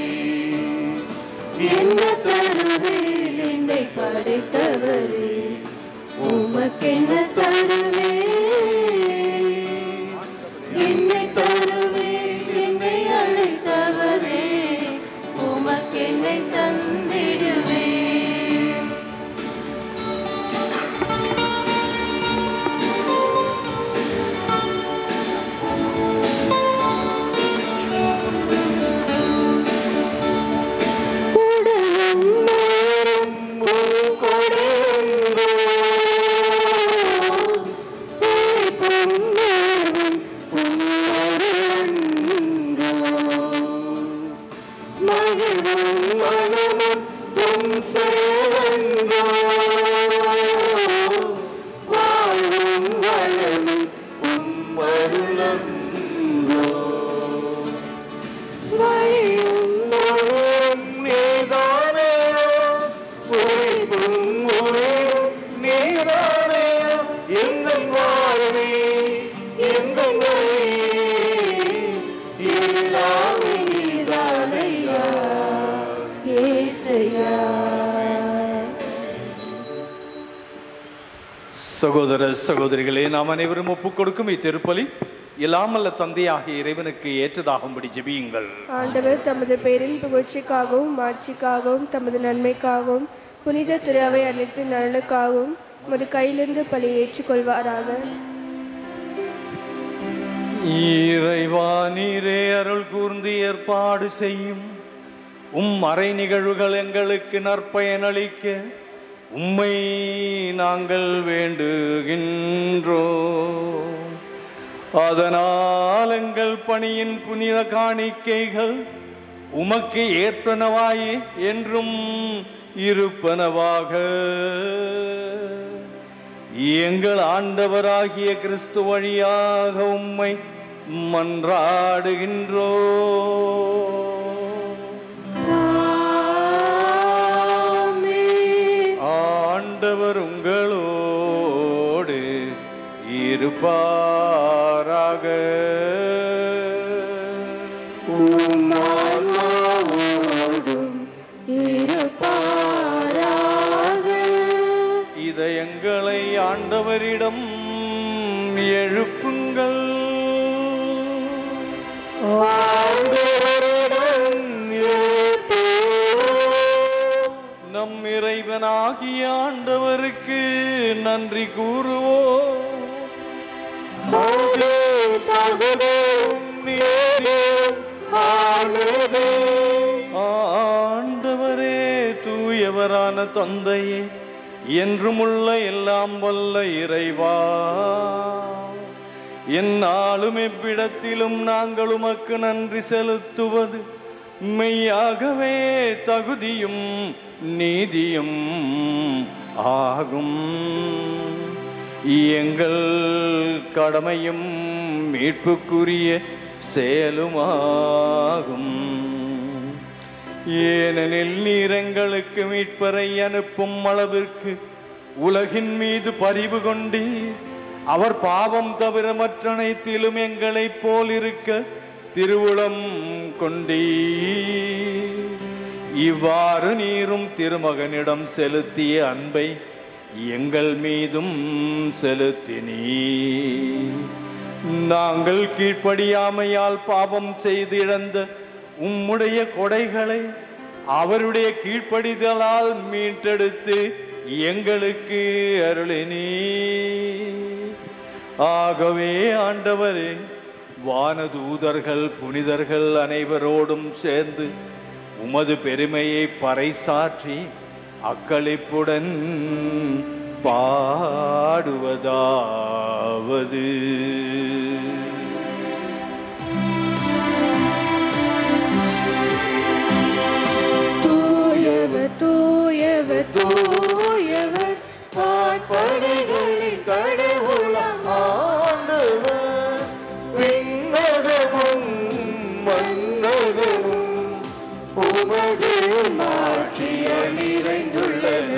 என்ன தருவேன் என்னை படைத்தவரே உமக்கென்ன தருவேன் என்னை தருவேன் என்னை அழைத்தவரே உமக்கென்னை தந்திடுவேன் உடலும் நேரும் உன் கொடையன்றோ. உழைப்பும் நேர்வும் உன் அருளன்றோ. மகிழும் மனமும் உன் செயலன்றோ. வாழ்வும் வளமும் உம் அருளன்றோ. வழியும் நலமும் நீதானே உழைப்பும் உயிரும் நீதானே எங்கள் வாழ்வே எங்கள் வழியே எல்லாமே நீதானையா ஏசையா சகோதர சகோதரிகளே நாம் அனைவரும் ஒப்புக் கொடுக்கும் இத்திருப்பலி இல்லாமல்ல தந்தையாகிய இறைவனுக்கு ஏற்றதாகும்படி ஜெபியுங்கள் ஆண்டவர் தமது பேரின் புகழ்ச்சிக்காகவும் மாட்சிக்காகவும் தமது நன்மைக்காகவும் புனித திருவை அனைத்து நலனுக்காகவும் உமது கையிலிருந்து பலி ஏற்றுக்கொள்வாராக இறைவா நீரே அருள் கூர்ந்து ஏற்பாடு செய்யும் உம் மறை நிகழ்வுகள் எங்களுக்கு நற்பயனளிக்க உம்மை நாங்கள் வேண்டுகின்றோம் அதனால் எங்கள் பணியின் புனித காணிக்கைகள் உமக்கு ஏற்பனவாய் என்றும் இருப்பனவாக எங்கள் ஆண்டவராகிய கிறிஸ்து வழியாக உம்மை மன்றாடுகின்றோ ஆண்டவர் உங்களோடு இருப்பாராக இதயங்களை ஆண்டவரிடம் எழுப்புங்கள் நம் இறைவனாகிய ஆண்டவருக்கு நன்றி கூறுவோம் ஆண்டவரே தூயவரான தந்தையே என்றுமுள்ள எல்லாம் வல்ல இறைவா என்னாலும் எவ்விடத்திலும் நாங்கள் உமக்கு நன்றி செலுத்துவது மெய்யாகவே தகுதியும் நீதியும் ஆகும் எங்கள் கடமையும் மீட்புக்குரிய செயலுமாகும் ஏனெனில் நீரங்களுக்கு மீட்பரை அனுப்பும் அளவிற்கு உலகின் மீது பரிவு கொண்டீர் அவர் பாவம் தவிர மற்றனைத்திலும் எங்களைப் போல் இருக்க திருவுளம் கொண்டீர் இவ்வாறு நீரும் திருமகனிடம் செலுத்திய அன்பை எங்கள் மீதும் செலுத்தினீர் நாங்கள் கீழ்ப்படியாமையால் பாவம் செய்து இழந்த உம்முடைய கொடைகளை அவருடைய கீழ்ப்படிதலால் மீட்டெடுத்து எங்களுக்கு அருளினீ ஆகவே ஆண்டவரே வானதூதர்கள் புனிதர்கள் அனைவரோடும் சேர்ந்து உமது பெருமையை பறைசாற்றி அக்களிப்புடன் பாடுவதாவது தூயவர் தூயவர் தூயவர் வான்படைகளின் கடவுளம் ஆண்டவர் விண்ணகமும் மன்னகமும் உமது மாட்சிய நிறைந்துள்ளன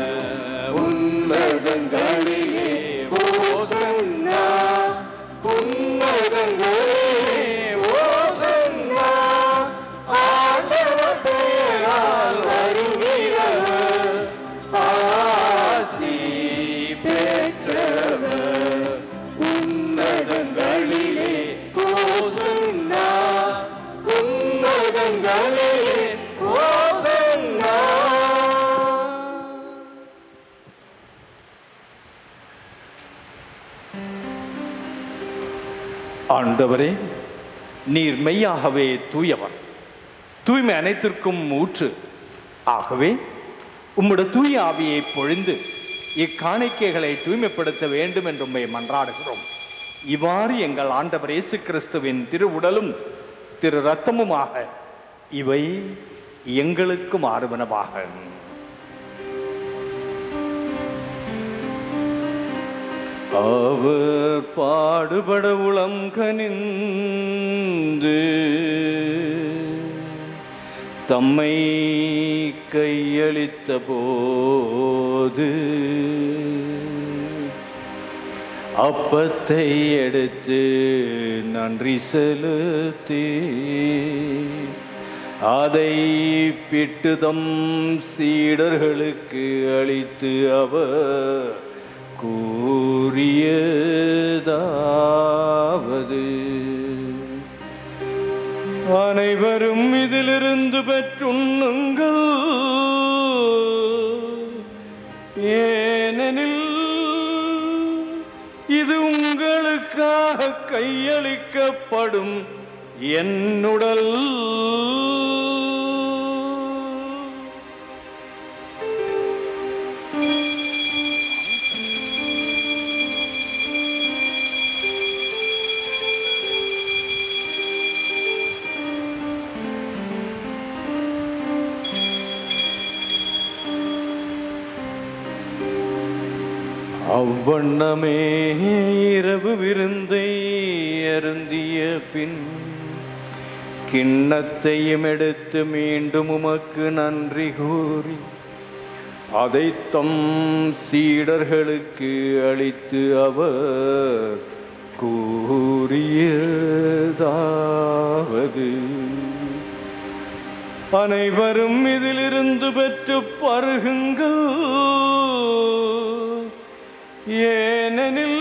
உன்னதங்களிலே ஓசன்னா உன்னதங்களிலே ஓசன்னா ஆண்டவர் பெயரால் வருகிறவர் ஆசி பெற்றவர் உன்னதங்களிலே ஓசன்னா உன்னதங்களிலே ஓசன்னா ஆண்டவரே நீர் மெய்யாகவே தூயவர் தூய்மை அனைத்திற்கும் ஊற்று ஆகவே உம்முடைய தூய ஆவியை பொழிந்து இக்காணிக்கைகளை தூய்மைப்படுத்த வேண்டும் என்று உம்மை மன்றாடுகிறோம் இவ்வாறு எங்கள் ஆண்டவர் இயேசு கிறிஸ்துவின் திரு உடலும் திரு ரத்தமுமாக இவை எங்களுக்கு மாறுவனவாக அவர் பாடுபட உளம் கனிந்து தம்மை கையளித்த போது அப்பத்தை எடுத்து நன்றி செலுத்தி அதை பிட்டுதம் சீடர்களுக்கு அளித்து அவர் கூறியதாவது அனைவரும் இதிலிருந்து பெற்றுண்ணுங்கள் ஏனெனில் இது உங்களுக்காக கையளிக்கப்படும் என்னுடல் அவ்வண்ணமே இரவு விருந்தை அருந்திய பின் கிண்ணத்தையும் எடுத்து மீண்டும் உமக்கு நன்றி கூறி அதை தம் சீடர்களுக்கு அளித்து அவர் கூறியதாவது அனைவரும் இதிலிருந்து பெற்று பருகுங்கள் ஏனெனில்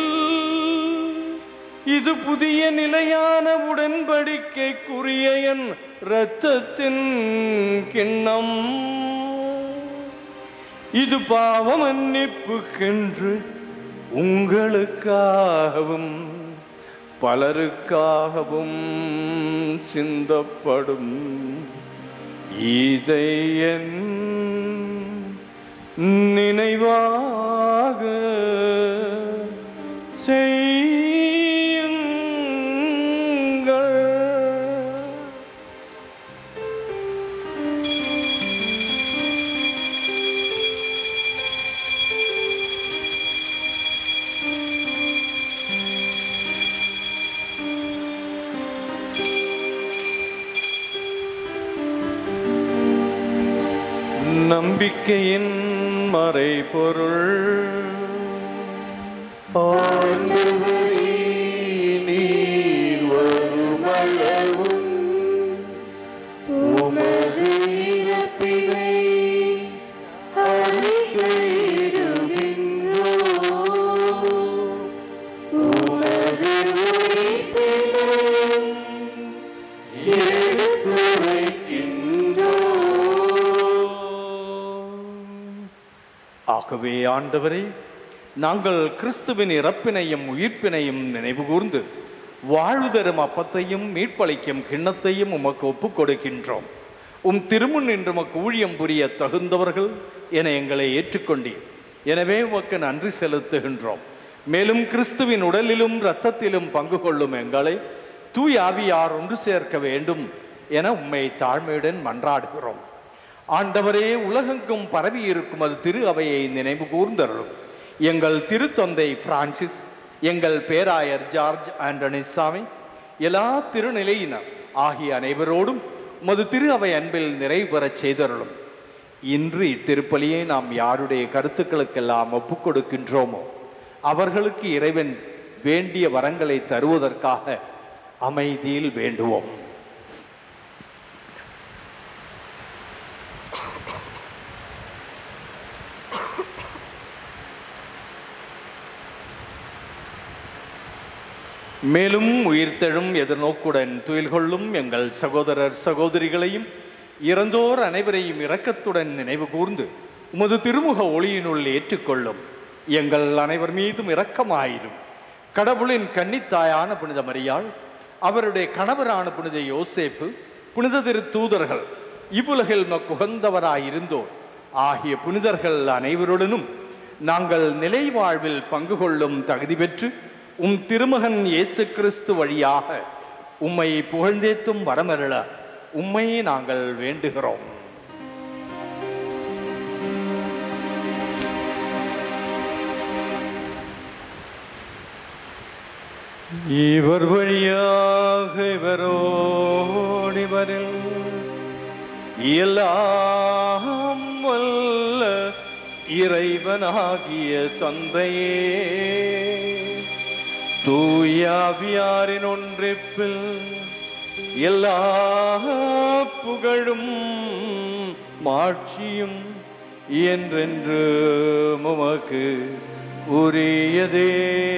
இது புதிய நிலையான உடன்படிக்கைக்குரிய என் இரத்தத்தின் கிண்ணம் இது பாவ மன்னிப்புக்கென்று உங்களுக்காகவும் பலருக்காகவும் சிந்தப்படும் இதை என் நினைவாக செய்யுங்கள் நம்பிக்கையின் மறைபொருள் நீர் வருமளவும் உமது இறப்பினை அறிக்கையிடுகின்றோம். உமது உயிர்ப்பினையும் எடுத்துரைக்கின்றோம். ஆகவே ஆண்டவரே நாங்கள் கிறிஸ்துவின் இறப்பினையும் உயிர்ப்பினையும் நினைவு கூர்ந்து வாழ்வு தரும் அப்பத்தையும் மீட்பளிக்கும் கிண்ணத்தையும் உமக்கு ஒப்புக் கொடுக்கின்றோம் உம் திருமுன் என்று உமக்கு ஊழியம் புரிய தகுந்தவர்கள் என எங்களை ஏற்றுக்கொண்டீர் எனவே உமக்கு நன்றி செலுத்துகின்றோம் மேலும் கிறிஸ்துவின் உடலிலும் இரத்தத்திலும் பங்கு கொள்ளும் எங்களை தூய் ஆவியார் ஒன்று சேர்க்க வேண்டும் என உம்மை தாழ்மையுடன் மன்றாடுகிறோம் ஆண்டவரே உலகெங்கும் பரவி இருக்கும் அது திரு அவையை நினைவு கூர்ந்தருளும் எங்கள் திருத்தந்தை பிரான்சிஸ் எங்கள் பேராயர் ஜார்ஜ் ஆண்டனிசாமி எல்லா திருநிலையினர் ஆகிய அனைவரோடும் மது திரு அவை அன்பில் நிறைவு பெறச் செய்தருளும் இன்று இத்திருப்பலியை நாம் யாருடைய கருத்துக்களுக்கெல்லாம் ஒப்புக் கொடுக்கின்றோமோ அவர்களுக்கு இறைவன் வேண்டிய வரங்களை தருவதற்காக அமைதியில் வேண்டுவோம் மேலும் உயிர்த்தெழும் எதிர்நோக்குடன் துயில் கொள்ளும் எங்கள் சகோதரர் சகோதரிகளையும் இறந்தோர் அனைவரையும் இரக்கத்துடன் நினைவு கூர்ந்து உமது திருமுக ஒளியினுள் ஏற்றுக்கொள்ளும் எங்கள் அனைவர் மீதும் இரக்கமாயிரும் கடவுளின் கன்னித்தாயான புனித மரியாள் அவருடைய கணவரான புனித யோசேப்பு புனித திரு தூதர்கள் இவ்வுலகில் மக்குகந்தவராயிருந்தோர் ஆகிய புனிதர்கள் அனைவருடனும் நாங்கள் நிலை வாழ்வில் பங்கு கொள்ளும் தகுதி பெற்று உம் திருமகன் இயேசு கிறிஸ்து வழியாக உம்மை புகழ்ந்தேத்தும் வரமருள உம்மை நாங்கள் வேண்டுகிறோம் இவர் வழியாக இவரோடிவரில் எல்லாம் வல்ல இறைவனாகிய தந்தையே தூயாவியாரின் ஒன்றிப்பில் எல்லா புகழும் மாட்சியும் என்றென்று உமக்கு உரியதே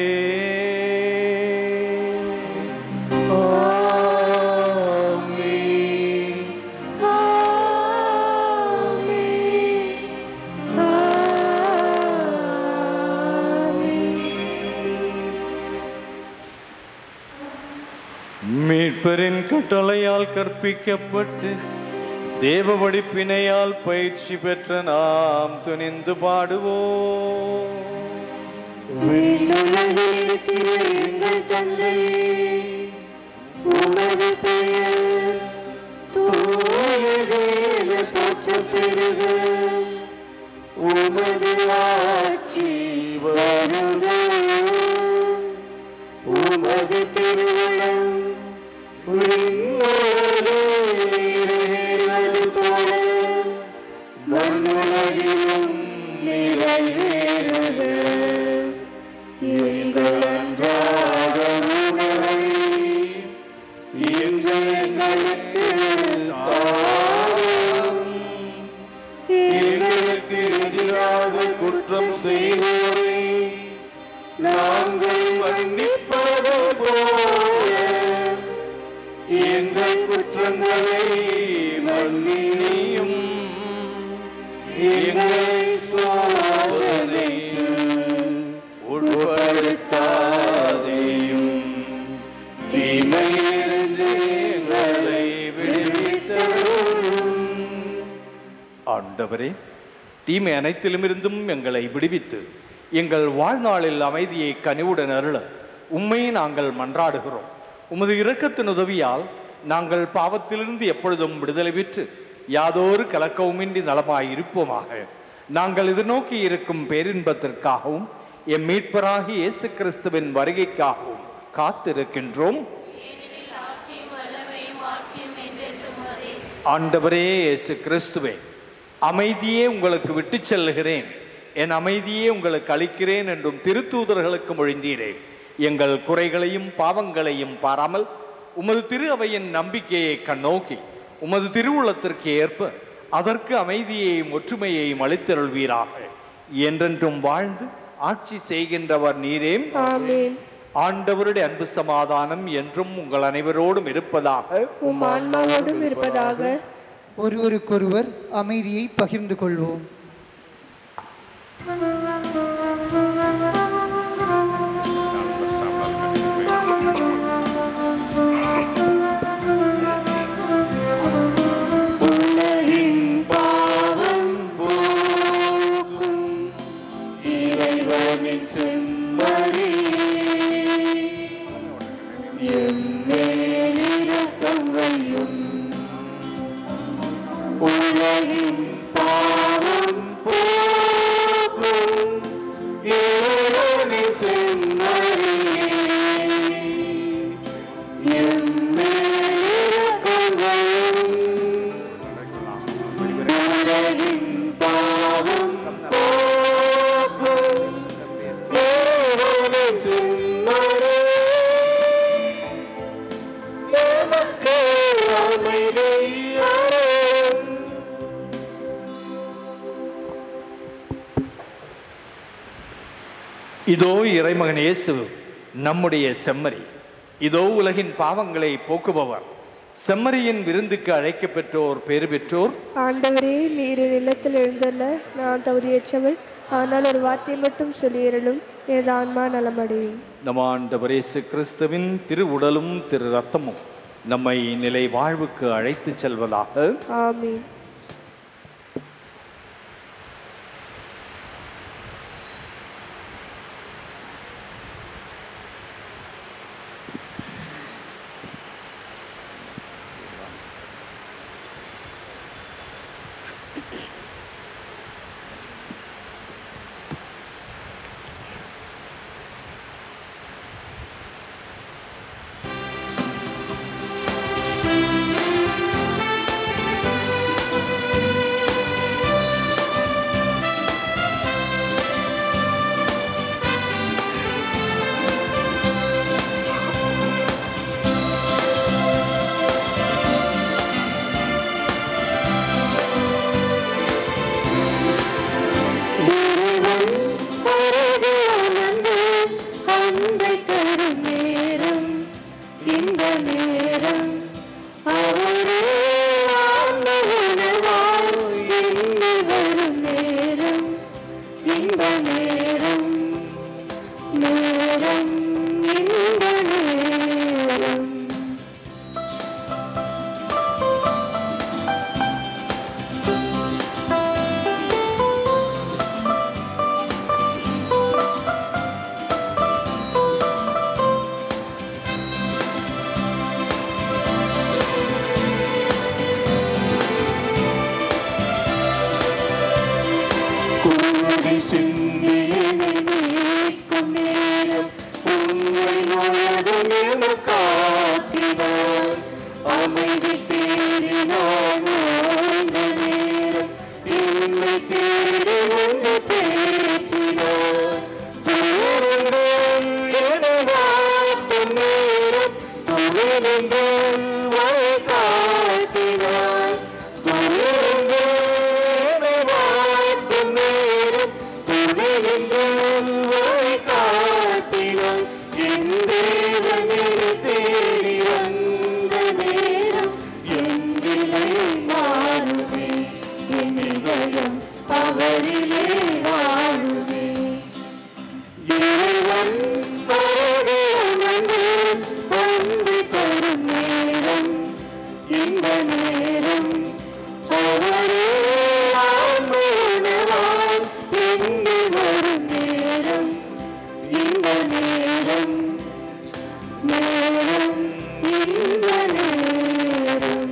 மீட்பரின் கட்டளையால் கற்பிக்கப்பட்டு தேவ வடிப்பினையால் பயிற்சி பெற்ற நாம் துணிந்து பாடுவோம் விண்ணுலகில் எங்கள் தந்தையே உமது பெயர் தூயது என போற்றப் பெறுக உமது ஆட்சி வருக உமது திருவுளம் விண்ணுலகில் நிறைவேறுவது போல மண்ணுலகிலும் நிறைவேறுக எங்கள் அன்றாட உணவை இன்று எங்களுக்கு தாரும். எங்களுக்கு எதிராக குற்றம் செய்வோரை நாங்கள் மன்னிப்பது போல எங்கள் குற்றங்களை மன்னியும் எங்களை சோதனையில் உட்படுத்தாதேயும் தீமையிலிருந்து எங்களை விடுவித்தருளும் ஆண்டவரே தீமை அனைத்திலுமிருந்தும் எங்களை விடுவித்து எங்கள் வாழ்நாளில் அமைதியை கனிவுடன் அருள உம்மை நாங்கள் மன்றாடுகிறோம் உமது இரக்கத்தின் உதவியால் நாங்கள் பாவத்திலிருந்து எப்பொழுதும் விடுதலை பெற்று யாதொரு கலக்கவுமின்றி நலமாய் இருப்போமாக நாங்கள் எதிர்நோக்கி இருக்கும் பேரின்பத்திற்காகவும் எம் மீட்பராகி இயேசு கிறிஸ்துவின் வருகைக்காகவும் காத்திருக்கின்றோம் ஆண்டவரே இயேசு கிறிஸ்துவே அமைதியே உங்களுக்கு விட்டுச் செல்லுகிறேன் என் அமைதியே உங்களுக்கு அளிக்கிறேன் என்றும் திருத்தூதர்களுக்கு மொழிந்தீரே எங்கள் குறைகளையும் பாவங்களையும் பாராமல் உமது திரு அவையின் நம்பிக்கையை கண்ணோக்கி உமது திருவுளத்திற்கு ஏற்ப அதற்கு அமைதியையும் ஒற்றுமையையும் அளித்தருள்வீராக என்றென்றும் வாழ்ந்து ஆட்சி செய்கின்றவர் நீரே ஆமென் ஆண்டவருடைய அன்பு சமாதானம் என்றும் உங்கள் அனைவரோடும் இருப்பதாக உம் ஆன்மாவோடும் இருப்பதாக ஒருவருக்கொருவர் அமைதியை பகிர்ந்து கொள்வோம் இறைவனின் செம்மறியே எம்மேல் இரக்கம் வையும் உலகின் பாவம் போக்கும் இறைவனின் செம்மறியே எம்மேல் இரக்கம் வையும் உலகின் பாவம் போக்கும் இறைவனின் செம்மறியே எமக்கு அமைதி அருளும். இதோ இறைமகன் இயேசு நம்முடைய செம்மறி இதோ உலகின் பாவங்களை போக்குபவர் செம்மறியின் விருந்துக்கு அழைக்கப் பெற்றோர் பேறு பெற்றோர் ஆண்டவரே நீர் என் இல்லத்தில் எழுந்தள்ள நான் தகுதியற்றவள் ஆனால் ஒரு வார்த்தை மட்டும் சொல்லியறலும் எனது ஆன்மா நலமடையும் நம் ஆண்டவர் இயேசு கிறிஸ்துவின் திரு உடலும் திரு ரத்தமும் நம்மை நிலை வாழ்வுக்கு அழைத்துச் செல்வதாக ஆமீன் அன்பை தரும் நேரம் இந்த நேரம் அவரே ஆண்டவனாய் எண்ணி வரும் நேரம் இந்த நேரம் நேரம் இந்த நேரம் குருதி சிந்தியனை மீட்கும் நேரம் உண்மை முழுதும் எமக்காக்கினார் அமைதி தேடினார் வாழ்ந்த நேரம் என்னை தேடி வந்து பேசினார் துயருங்கள் எனவாட்டும் நேரம் துயருங்கள் வழி காட்டினார் துயருங்கள் எனவாட்டும் நேரம் துயருங்கள் வழி காட்டினார் என் தேவன் என்னை தேடி வந்த நேரம் என் நிலை மாறுமே என் இதயம் அவரிலே வாழுமே இறைவன் வருகை உணர்ந்து அன்பை தரும் நேரம் இந்த நேரம் அவரே ஆன்மீகவான் எங்கு வரும் நேரம் இந்த நேரம் நேரம் இந்த நேரம்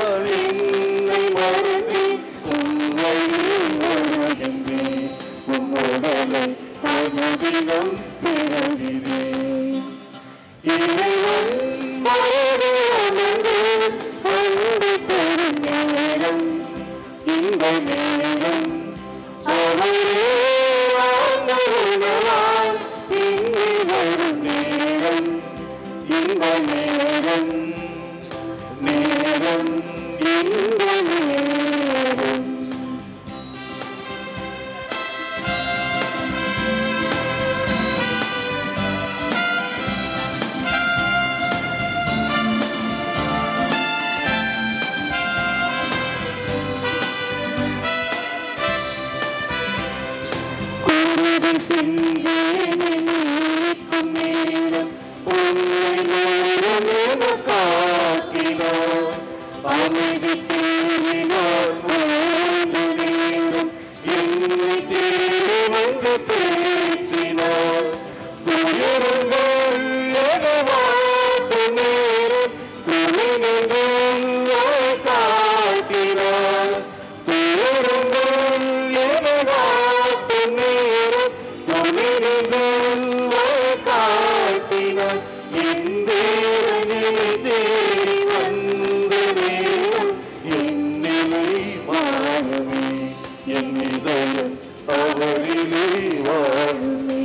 என்னை மறந்து உங்களில் வருகின்றேன் உம்முடலை அனுதினம் பெறுகிறேன் இறைவன் மோடி அமர்ந்து அன்பை தரும் நேரம் இந்த நேரம் அவரே வாழ்ந்த உணவாய் இங்கு வரும் நேரம் இந்த நேரம் நேரம் இந்த நேரம் குருதி சிந்தேனே நீக்கும் நேரம் உன்னை நேரம் என காத்தினார் அமைதி தேடினார் ஓய்ந்த நேரம் என்னை தேடி வந்து பேற்றினார் துயரங்கள் என வாட்டு நேரம் துணிகள் காட்டினார் துயரங்கள் என வாட்டு நேரம் துணிகள் காட்டினார் என் தேவனை தேடி வந்த நேரம் என் நிலை வாழுமே என் இதயம் அவரிலே வாழுமே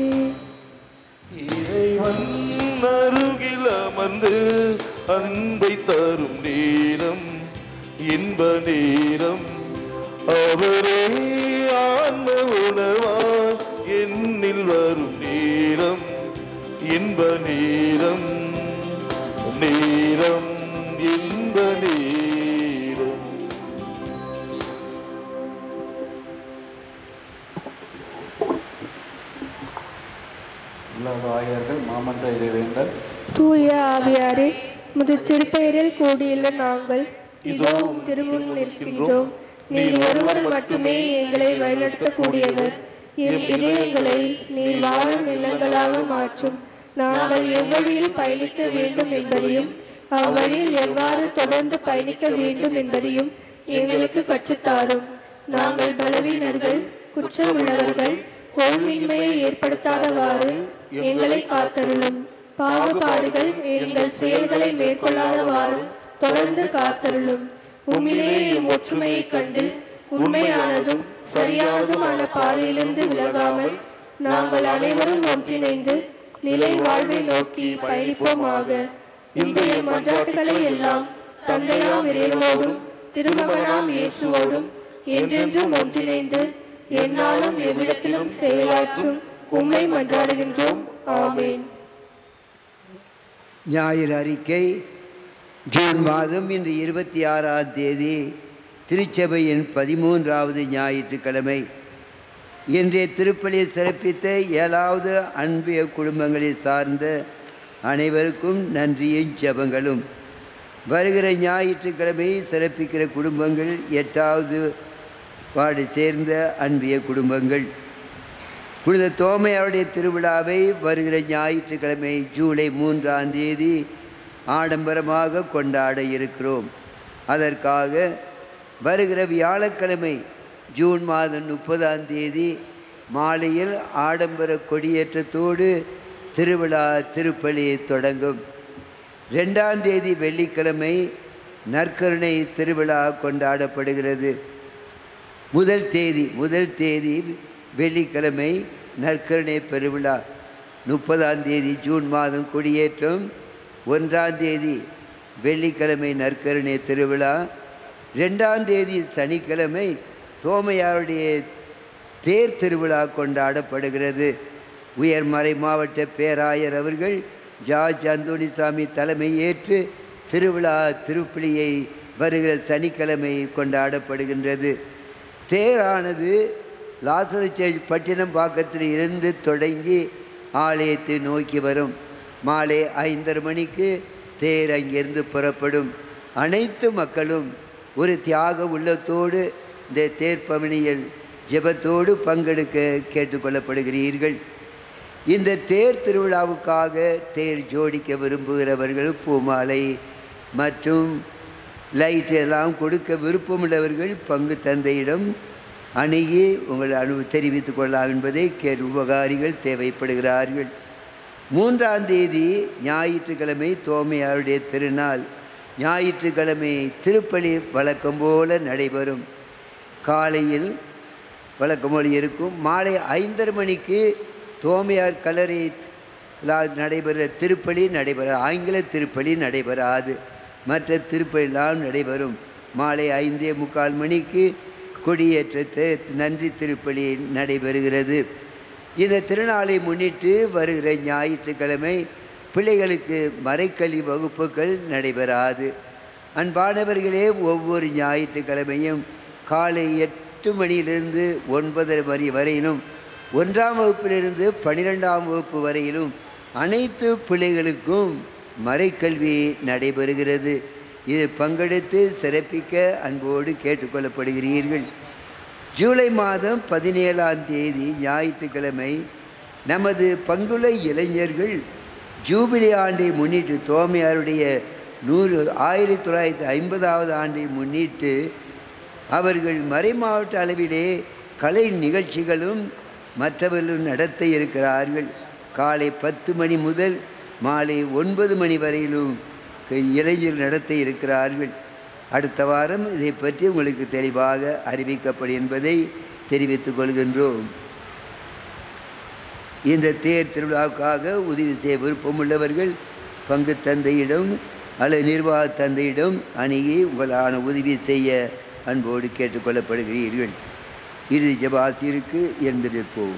இறைவன் அருகில் அமர்ந்து அன்பை தரும் நேரம் இன்ப நேரம் அவரே ஆன்ம உணவா என்னில் வரும் நேரம் இன்ப நேரம் நேரம் இன்ப நேரம் உலகாயர்கள் மாமன்ற இறைவேந்தர் தூய ஆவியாரே முது திருப்பெயரில் கூடியுள்ள நாங்கள் இதோ உம் திருமுன் நிற்கின்றோம் நீர் ஒருவர் மட்டுமே எங்களை வழிநடத்தக்கூடியவர் எம் இதயங்களை நீர் வாழும் இல்லங்களாக மாற்றும் நாங்கள் எவ்வழியில் பயணிக்க வேண்டும் என்பதையும் அவ்வழியில் எவ்வாறு தொடர்ந்து பயணிக்க வேண்டும் என்பதையும் எங்களுக்கு கற்றுத்தாரும் நாங்கள் பலவீனர்கள் குற்றமுள்ளவர்கள் ஒழுங்கின்மையை ஏற்படுத்தாதவாறு எங்களை காத்தருளும் பாகுபாடுகள் எங்கள் செயல்களை மேற்கொள்ளாதவாறும் தொடர்ந்து காத்தருளும் உம்மிலே எம் ஒற்றுமையைக் கண்டு உண்மையானதும் சரியானதுமான பாதையிலிருந்து விலகாமல் நாங்கள் அனைவரும் ஒன்றிணைந்து நிலை வாழ்வை நோக்கி பயணிப்போமாக இந்த எம் மன்றாட்டுகளை எல்லாம் தந்தையாம் இறைவனோடும் திருமகனாம் இயேசுவோடும் என்றென்றும் ஒன்றிணைந்து என்னாலும் எவ்விடத்திலும் செயலாற்றும் உம்மை மன்றாடுகின்றோம் ஆமேன் ஞாயிறு அறிக்கை ஜூன் மாதம் இன்று இருபத்தி ஆறாம் தேதி திருச்சபையின் பதிமூன்றாவது ஞாயிற்றுக்கிழமை இன்றைய திருப்பலியை சிறப்பித்த ஏழாவது அன்பிய குடும்பங்களை சார்ந்த அனைவருக்கும் நன்றியும் ஜெபங்களும் வருகிற ஞாயிற்றுக்கிழமை சிறப்பிக்கிற குடும்பங்கள் எட்டாவது வார்டு சேர்ந்த அன்பிய குடும்பங்கள் புனித தோமையாருடைய திருவிழாவை வருகிற ஞாயிற்றுக்கிழமை ஜூலை மூன்றாம் தேதி ஆடம்பரமாக கொண்டாட இருக்கிறோம் அதற்காக வருகிற வியாழக்கிழமை ஜூன் மாதம் முப்பதாம் தேதி மாலையில் ஆடம்பர கொடியேற்றத்தோடு திருவிழா திருப்பலி தொடங்கும் ரெண்டாம் தேதி வெள்ளிக்கிழமை நற்கருணை திருவிழா கொண்டாடப்படுகிறது முதல் தேதி முதல் தேதி வெள்ளிக்கிழமை நற்கருணை பெருவிழா முப்பதாம் தேதி ஜூன் மாதம் கொடியேற்றம் ஒன்றாம் தேதி வெள்ளிக்கிழமை நற்கருணை திருவிழா ரெண்டாம் தேதி சனிக்கிழமை தோமையாருடைய தேர் திருவிழா கொண்டாடப்படுகிறது உயர்மறை மாவட்ட பேராயர் அவர்கள் ஜார்ஜ் அந்தோணிசாமி தலைமை ஏற்று திருவிழா திருப்பலியை வருகிற சனிக்கிழமை கொண்டாடப்படுகின்றது தேரானது லாசரிச்சை பட்டினம்பாக்கத்தில் இருந்து தொடங்கி ஆலயத்தை நோக்கி வரும் மாலை ஐந்தரை மணிக்கு தேர் அங்கிருந்து புறப்படும் அனைத்து மக்களும் ஒரு தியாக உள்ளத்தோடு இந்த தேர்ப்பவனியில் ஜெபத்தோடு பங்கெடுக்க கேட்டுக்கொள்ளப்படுகிறீர்கள் இந்த தேர் திருவிழாவுக்காக தேர் ஜோடிக்க விரும்புகிறவர்கள் பூமாலை மற்றும் லைட் எல்லாம் கொடுக்க விருப்பமுள்ளவர்கள் பங்கு தந்தையிடம் அணுகி உங்கள் அனு தெரிவித்துக் கொள்ளலாம் என்பதை கேட்டு உபகாரிகள் தேவைப்படுகிறார்கள் மூன்றாம் தேதி ஞாயிற்றுக்கிழமை தோமையாருடைய திருநாள் ஞாயிற்றுக்கிழமை திருப்பலி வழக்கம் போல நடைபெறும் காலையில் வழக்கம் போல இருக்கும் மாலை ஐந்தரை மணிக்கு தோமையார் கல்லறை நடைபெற திருப்பலி நடைபெற ஆங்கில திருப்பலி நடைபெறாது மற்ற திருப்பலிலாம் நடைபெறும் மாலை ஐந்தே முக்கால் மணிக்கு கொடியேற்றத்தை நன்றி திருப்பலி நடைபெறுகிறது இந்த திருநாளை முன்னிட்டு வருகிற ஞாயிற்றுக்கிழமை பிள்ளைகளுக்கு மறைக்கல்வி வகுப்புகள் நடைபெறாது அன்பானவர்களே ஒவ்வொரு ஞாயிற்றுக்கிழமையும் காலை எட்டு மணியிலிருந்து ஒன்பதரை மணி வரையிலும் ஒன்றாம் வகுப்பிலிருந்து பன்னிரெண்டாம் வகுப்பு வரையிலும் அனைத்து பிள்ளைகளுக்கும் மறைக்கல்வி நடைபெறுகிறது இது பங்கெடுத்து சிறப்பிக்க அன்போடு கேட்டுக்கொள்ளப்படுகிறீர்கள் ஜூலை மாதம் பதினேழாம் தேதி ஞாயிற்றுக்கிழமை நமது பங்குள்ள இளைஞர்கள் ஜூபிலி ஆண்டை முன்னிட்டு தோமையாருடைய நூறு ஆயிரத்தி தொள்ளாயிரத்தி ஐம்பதாவது ஆண்டை முன்னிட்டு அவர்கள் மறைமாவட்ட அளவிலே கலை நிகழ்ச்சிகளும் மற்றவர்களும் நடத்த இருக்கிறார்கள் காலை பத்து மணி முதல் மாலை ஒன்பது மணி வரையிலும் இளைஞர் நடத்த இருக்கிறார்கள் அடுத்த வாரம் இதை பற்றி உங்களுக்கு தெளிவாக அறிவிக்கப்படும் என்பதை தெரிவித்துக் கொள்கின்றோம் இந்த தேர் திருவிழாவுக்காக உதவி செய்ய விருப்பமுள்ளவர்கள் பங்கு தந்தையிடம் அல்லது நிர்வாக தந்தையிடம் அணுகி உங்களான உதவி செய்ய அன்போடு கேட்டுக்கொள்ளப்படுகிறீர்கள் இறுதி ஜபாசிற்கு எழுந்திருப்போம்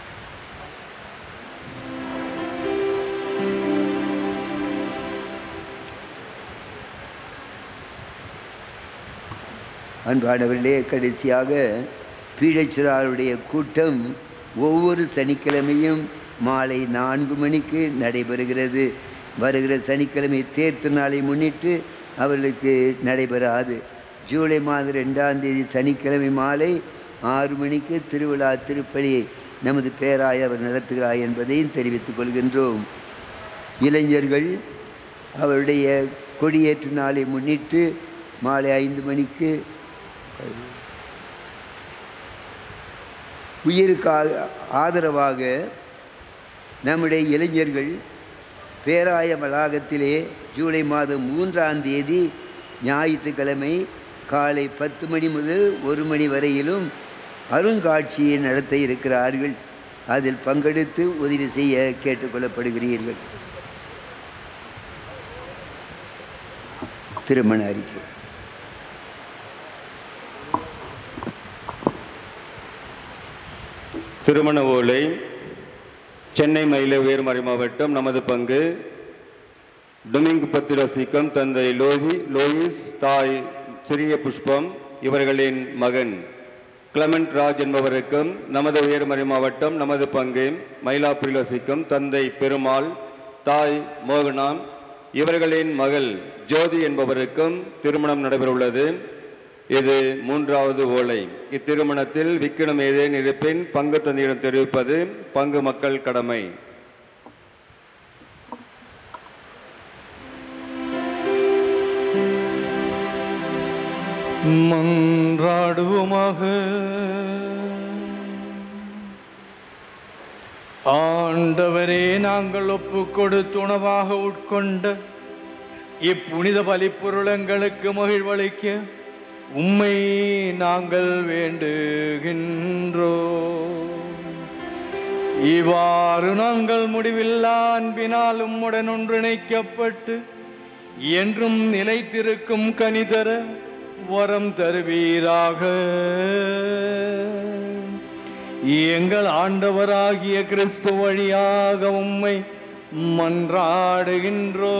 அன்பானவர்களே கடைசியாக பீடச்சிறாருடைய கூட்டம் ஒவ்வொரு சனிக்கிழமையும் மாலை நான்கு மணிக்கு நடைபெறுகிறது வருகிற சனிக்கிழமை தேர்த்து நாளை முன்னிட்டு அவர்களுக்கு நடைபெறாது ஜூலை மாதம் ரெண்டாம் தேதி சனிக்கிழமை மாலை ஆறு மணிக்கு திருவிழா திருப்பலியை நமது பேராய் அவர் நடத்துகிறார் என்பதையும் தெரிவித்துக் கொள்கின்றோம் இளைஞர்கள் அவருடைய கொடியேற்று நாளை முன்னிட்டு மாலை ஐந்து மணிக்கு உயிருக்கு ஆதரவாக நம்முடைய இளைஞர்கள் பேராய வளாகத்திலே ஜூலை மாதம் மூன்றாம் தேதி ஞாயிற்றுக்கிழமை காலை பத்து மணி முதல் ஒரு மணி வரையிலும் அருங்காட்சியை நடத்த இருக்கிறார்கள் அதில் பங்கெடுத்து உதவி செய்ய கேட்டுக்கொள்ளப்படுகிறீர்கள் திருமண அறிக்கை திருமண ஓலை சென்னை மயிலை உயர்மறை மாவட்டம் நமது பங்கு டொமிங்கு பத்திரசிக்கம் தந்தை லோஹி லோயிஸ் தாய் சிறிய புஷ்பம் இவர்களின் மகன் கிளமெண்ட் ராஜ் என்பவருக்கும் நமது உயர்மறை மாவட்டம் நமது பங்கு மயிலாப்பூரில் வசிக்கும் தந்தை பெருமாள் தாய் மோகனா இவர்களின் மகள் ஜோதி என்பவருக்கும் திருமணம் நடைபெறவுள்ளது இது மூன்றாவது ஓலை இத்திருமணத்தில் விக்கினம் ஏதேன் இருப்பின் பங்கு தந்தையிடம் தெரிவிப்பது பங்கு மக்கள் கடமை மன்றாடுவோமாக ஆண்டவரே நாங்கள் ஒப்பு கொடுத்து உணவாக உட்கொண்ட இப்புனித பலிப்பொருளங்களுக்கு மகிழ்வளிக்க உம்மை நாங்கள் வேண்டுகின்றோ இவ்வாறு நாங்கள் முடிவில்லா அன்பினால் உம்முடன் ஒன்றிணைக்கப்பட்டு என்றும் நிலைத்திருக்கும் கனிதர வரம் தருவீராக எங்கள் ஆண்டவராகிய கிறிஸ்து வழியாக உம்மை மன்றாடுகின்றோ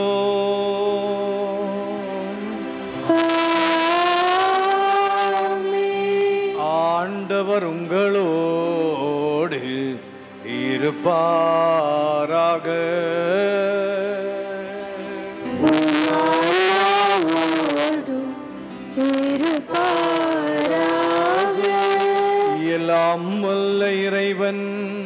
ஆண்டவர் உங்களோடு இருப்பாராக எல்லாம் வல்ல இறைவன்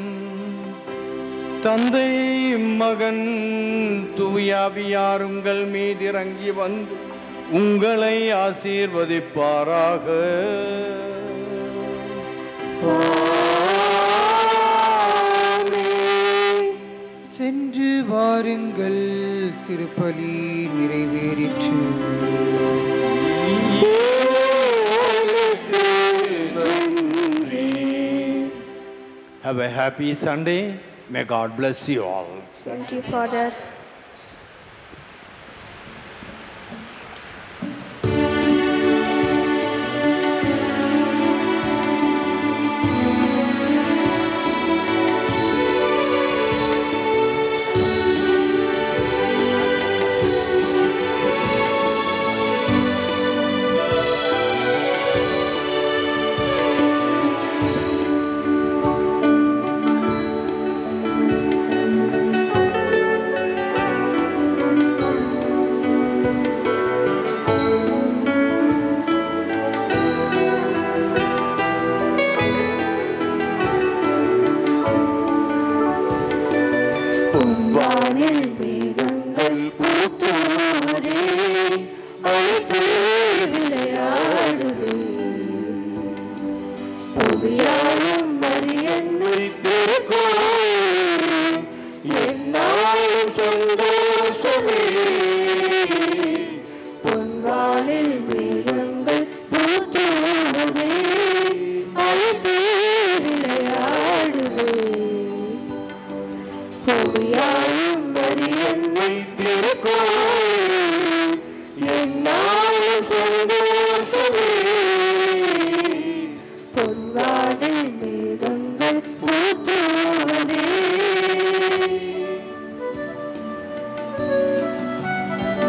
தந்தை மகன் தூயாவியார் உங்கள் மீதிறங்கி வந்து உங்களை ஆசீர்வதிப்பாராக சென்று வாருங்கள் திருப்பலி நிறைவேறிற்று Have a happy Sunday. May God bless you all. Thank you, Father. வானில் மேகங்கள் பூத்தோரே மழைத்தே விளையாடுது புவியாரும் மரியன்னை திருக்கோயில் என்னாலும் சந்தோஷமே பொன்வானில் மேகங்கள் பூத்தோரே மழைத்தே விளையாடுது புவியாரும்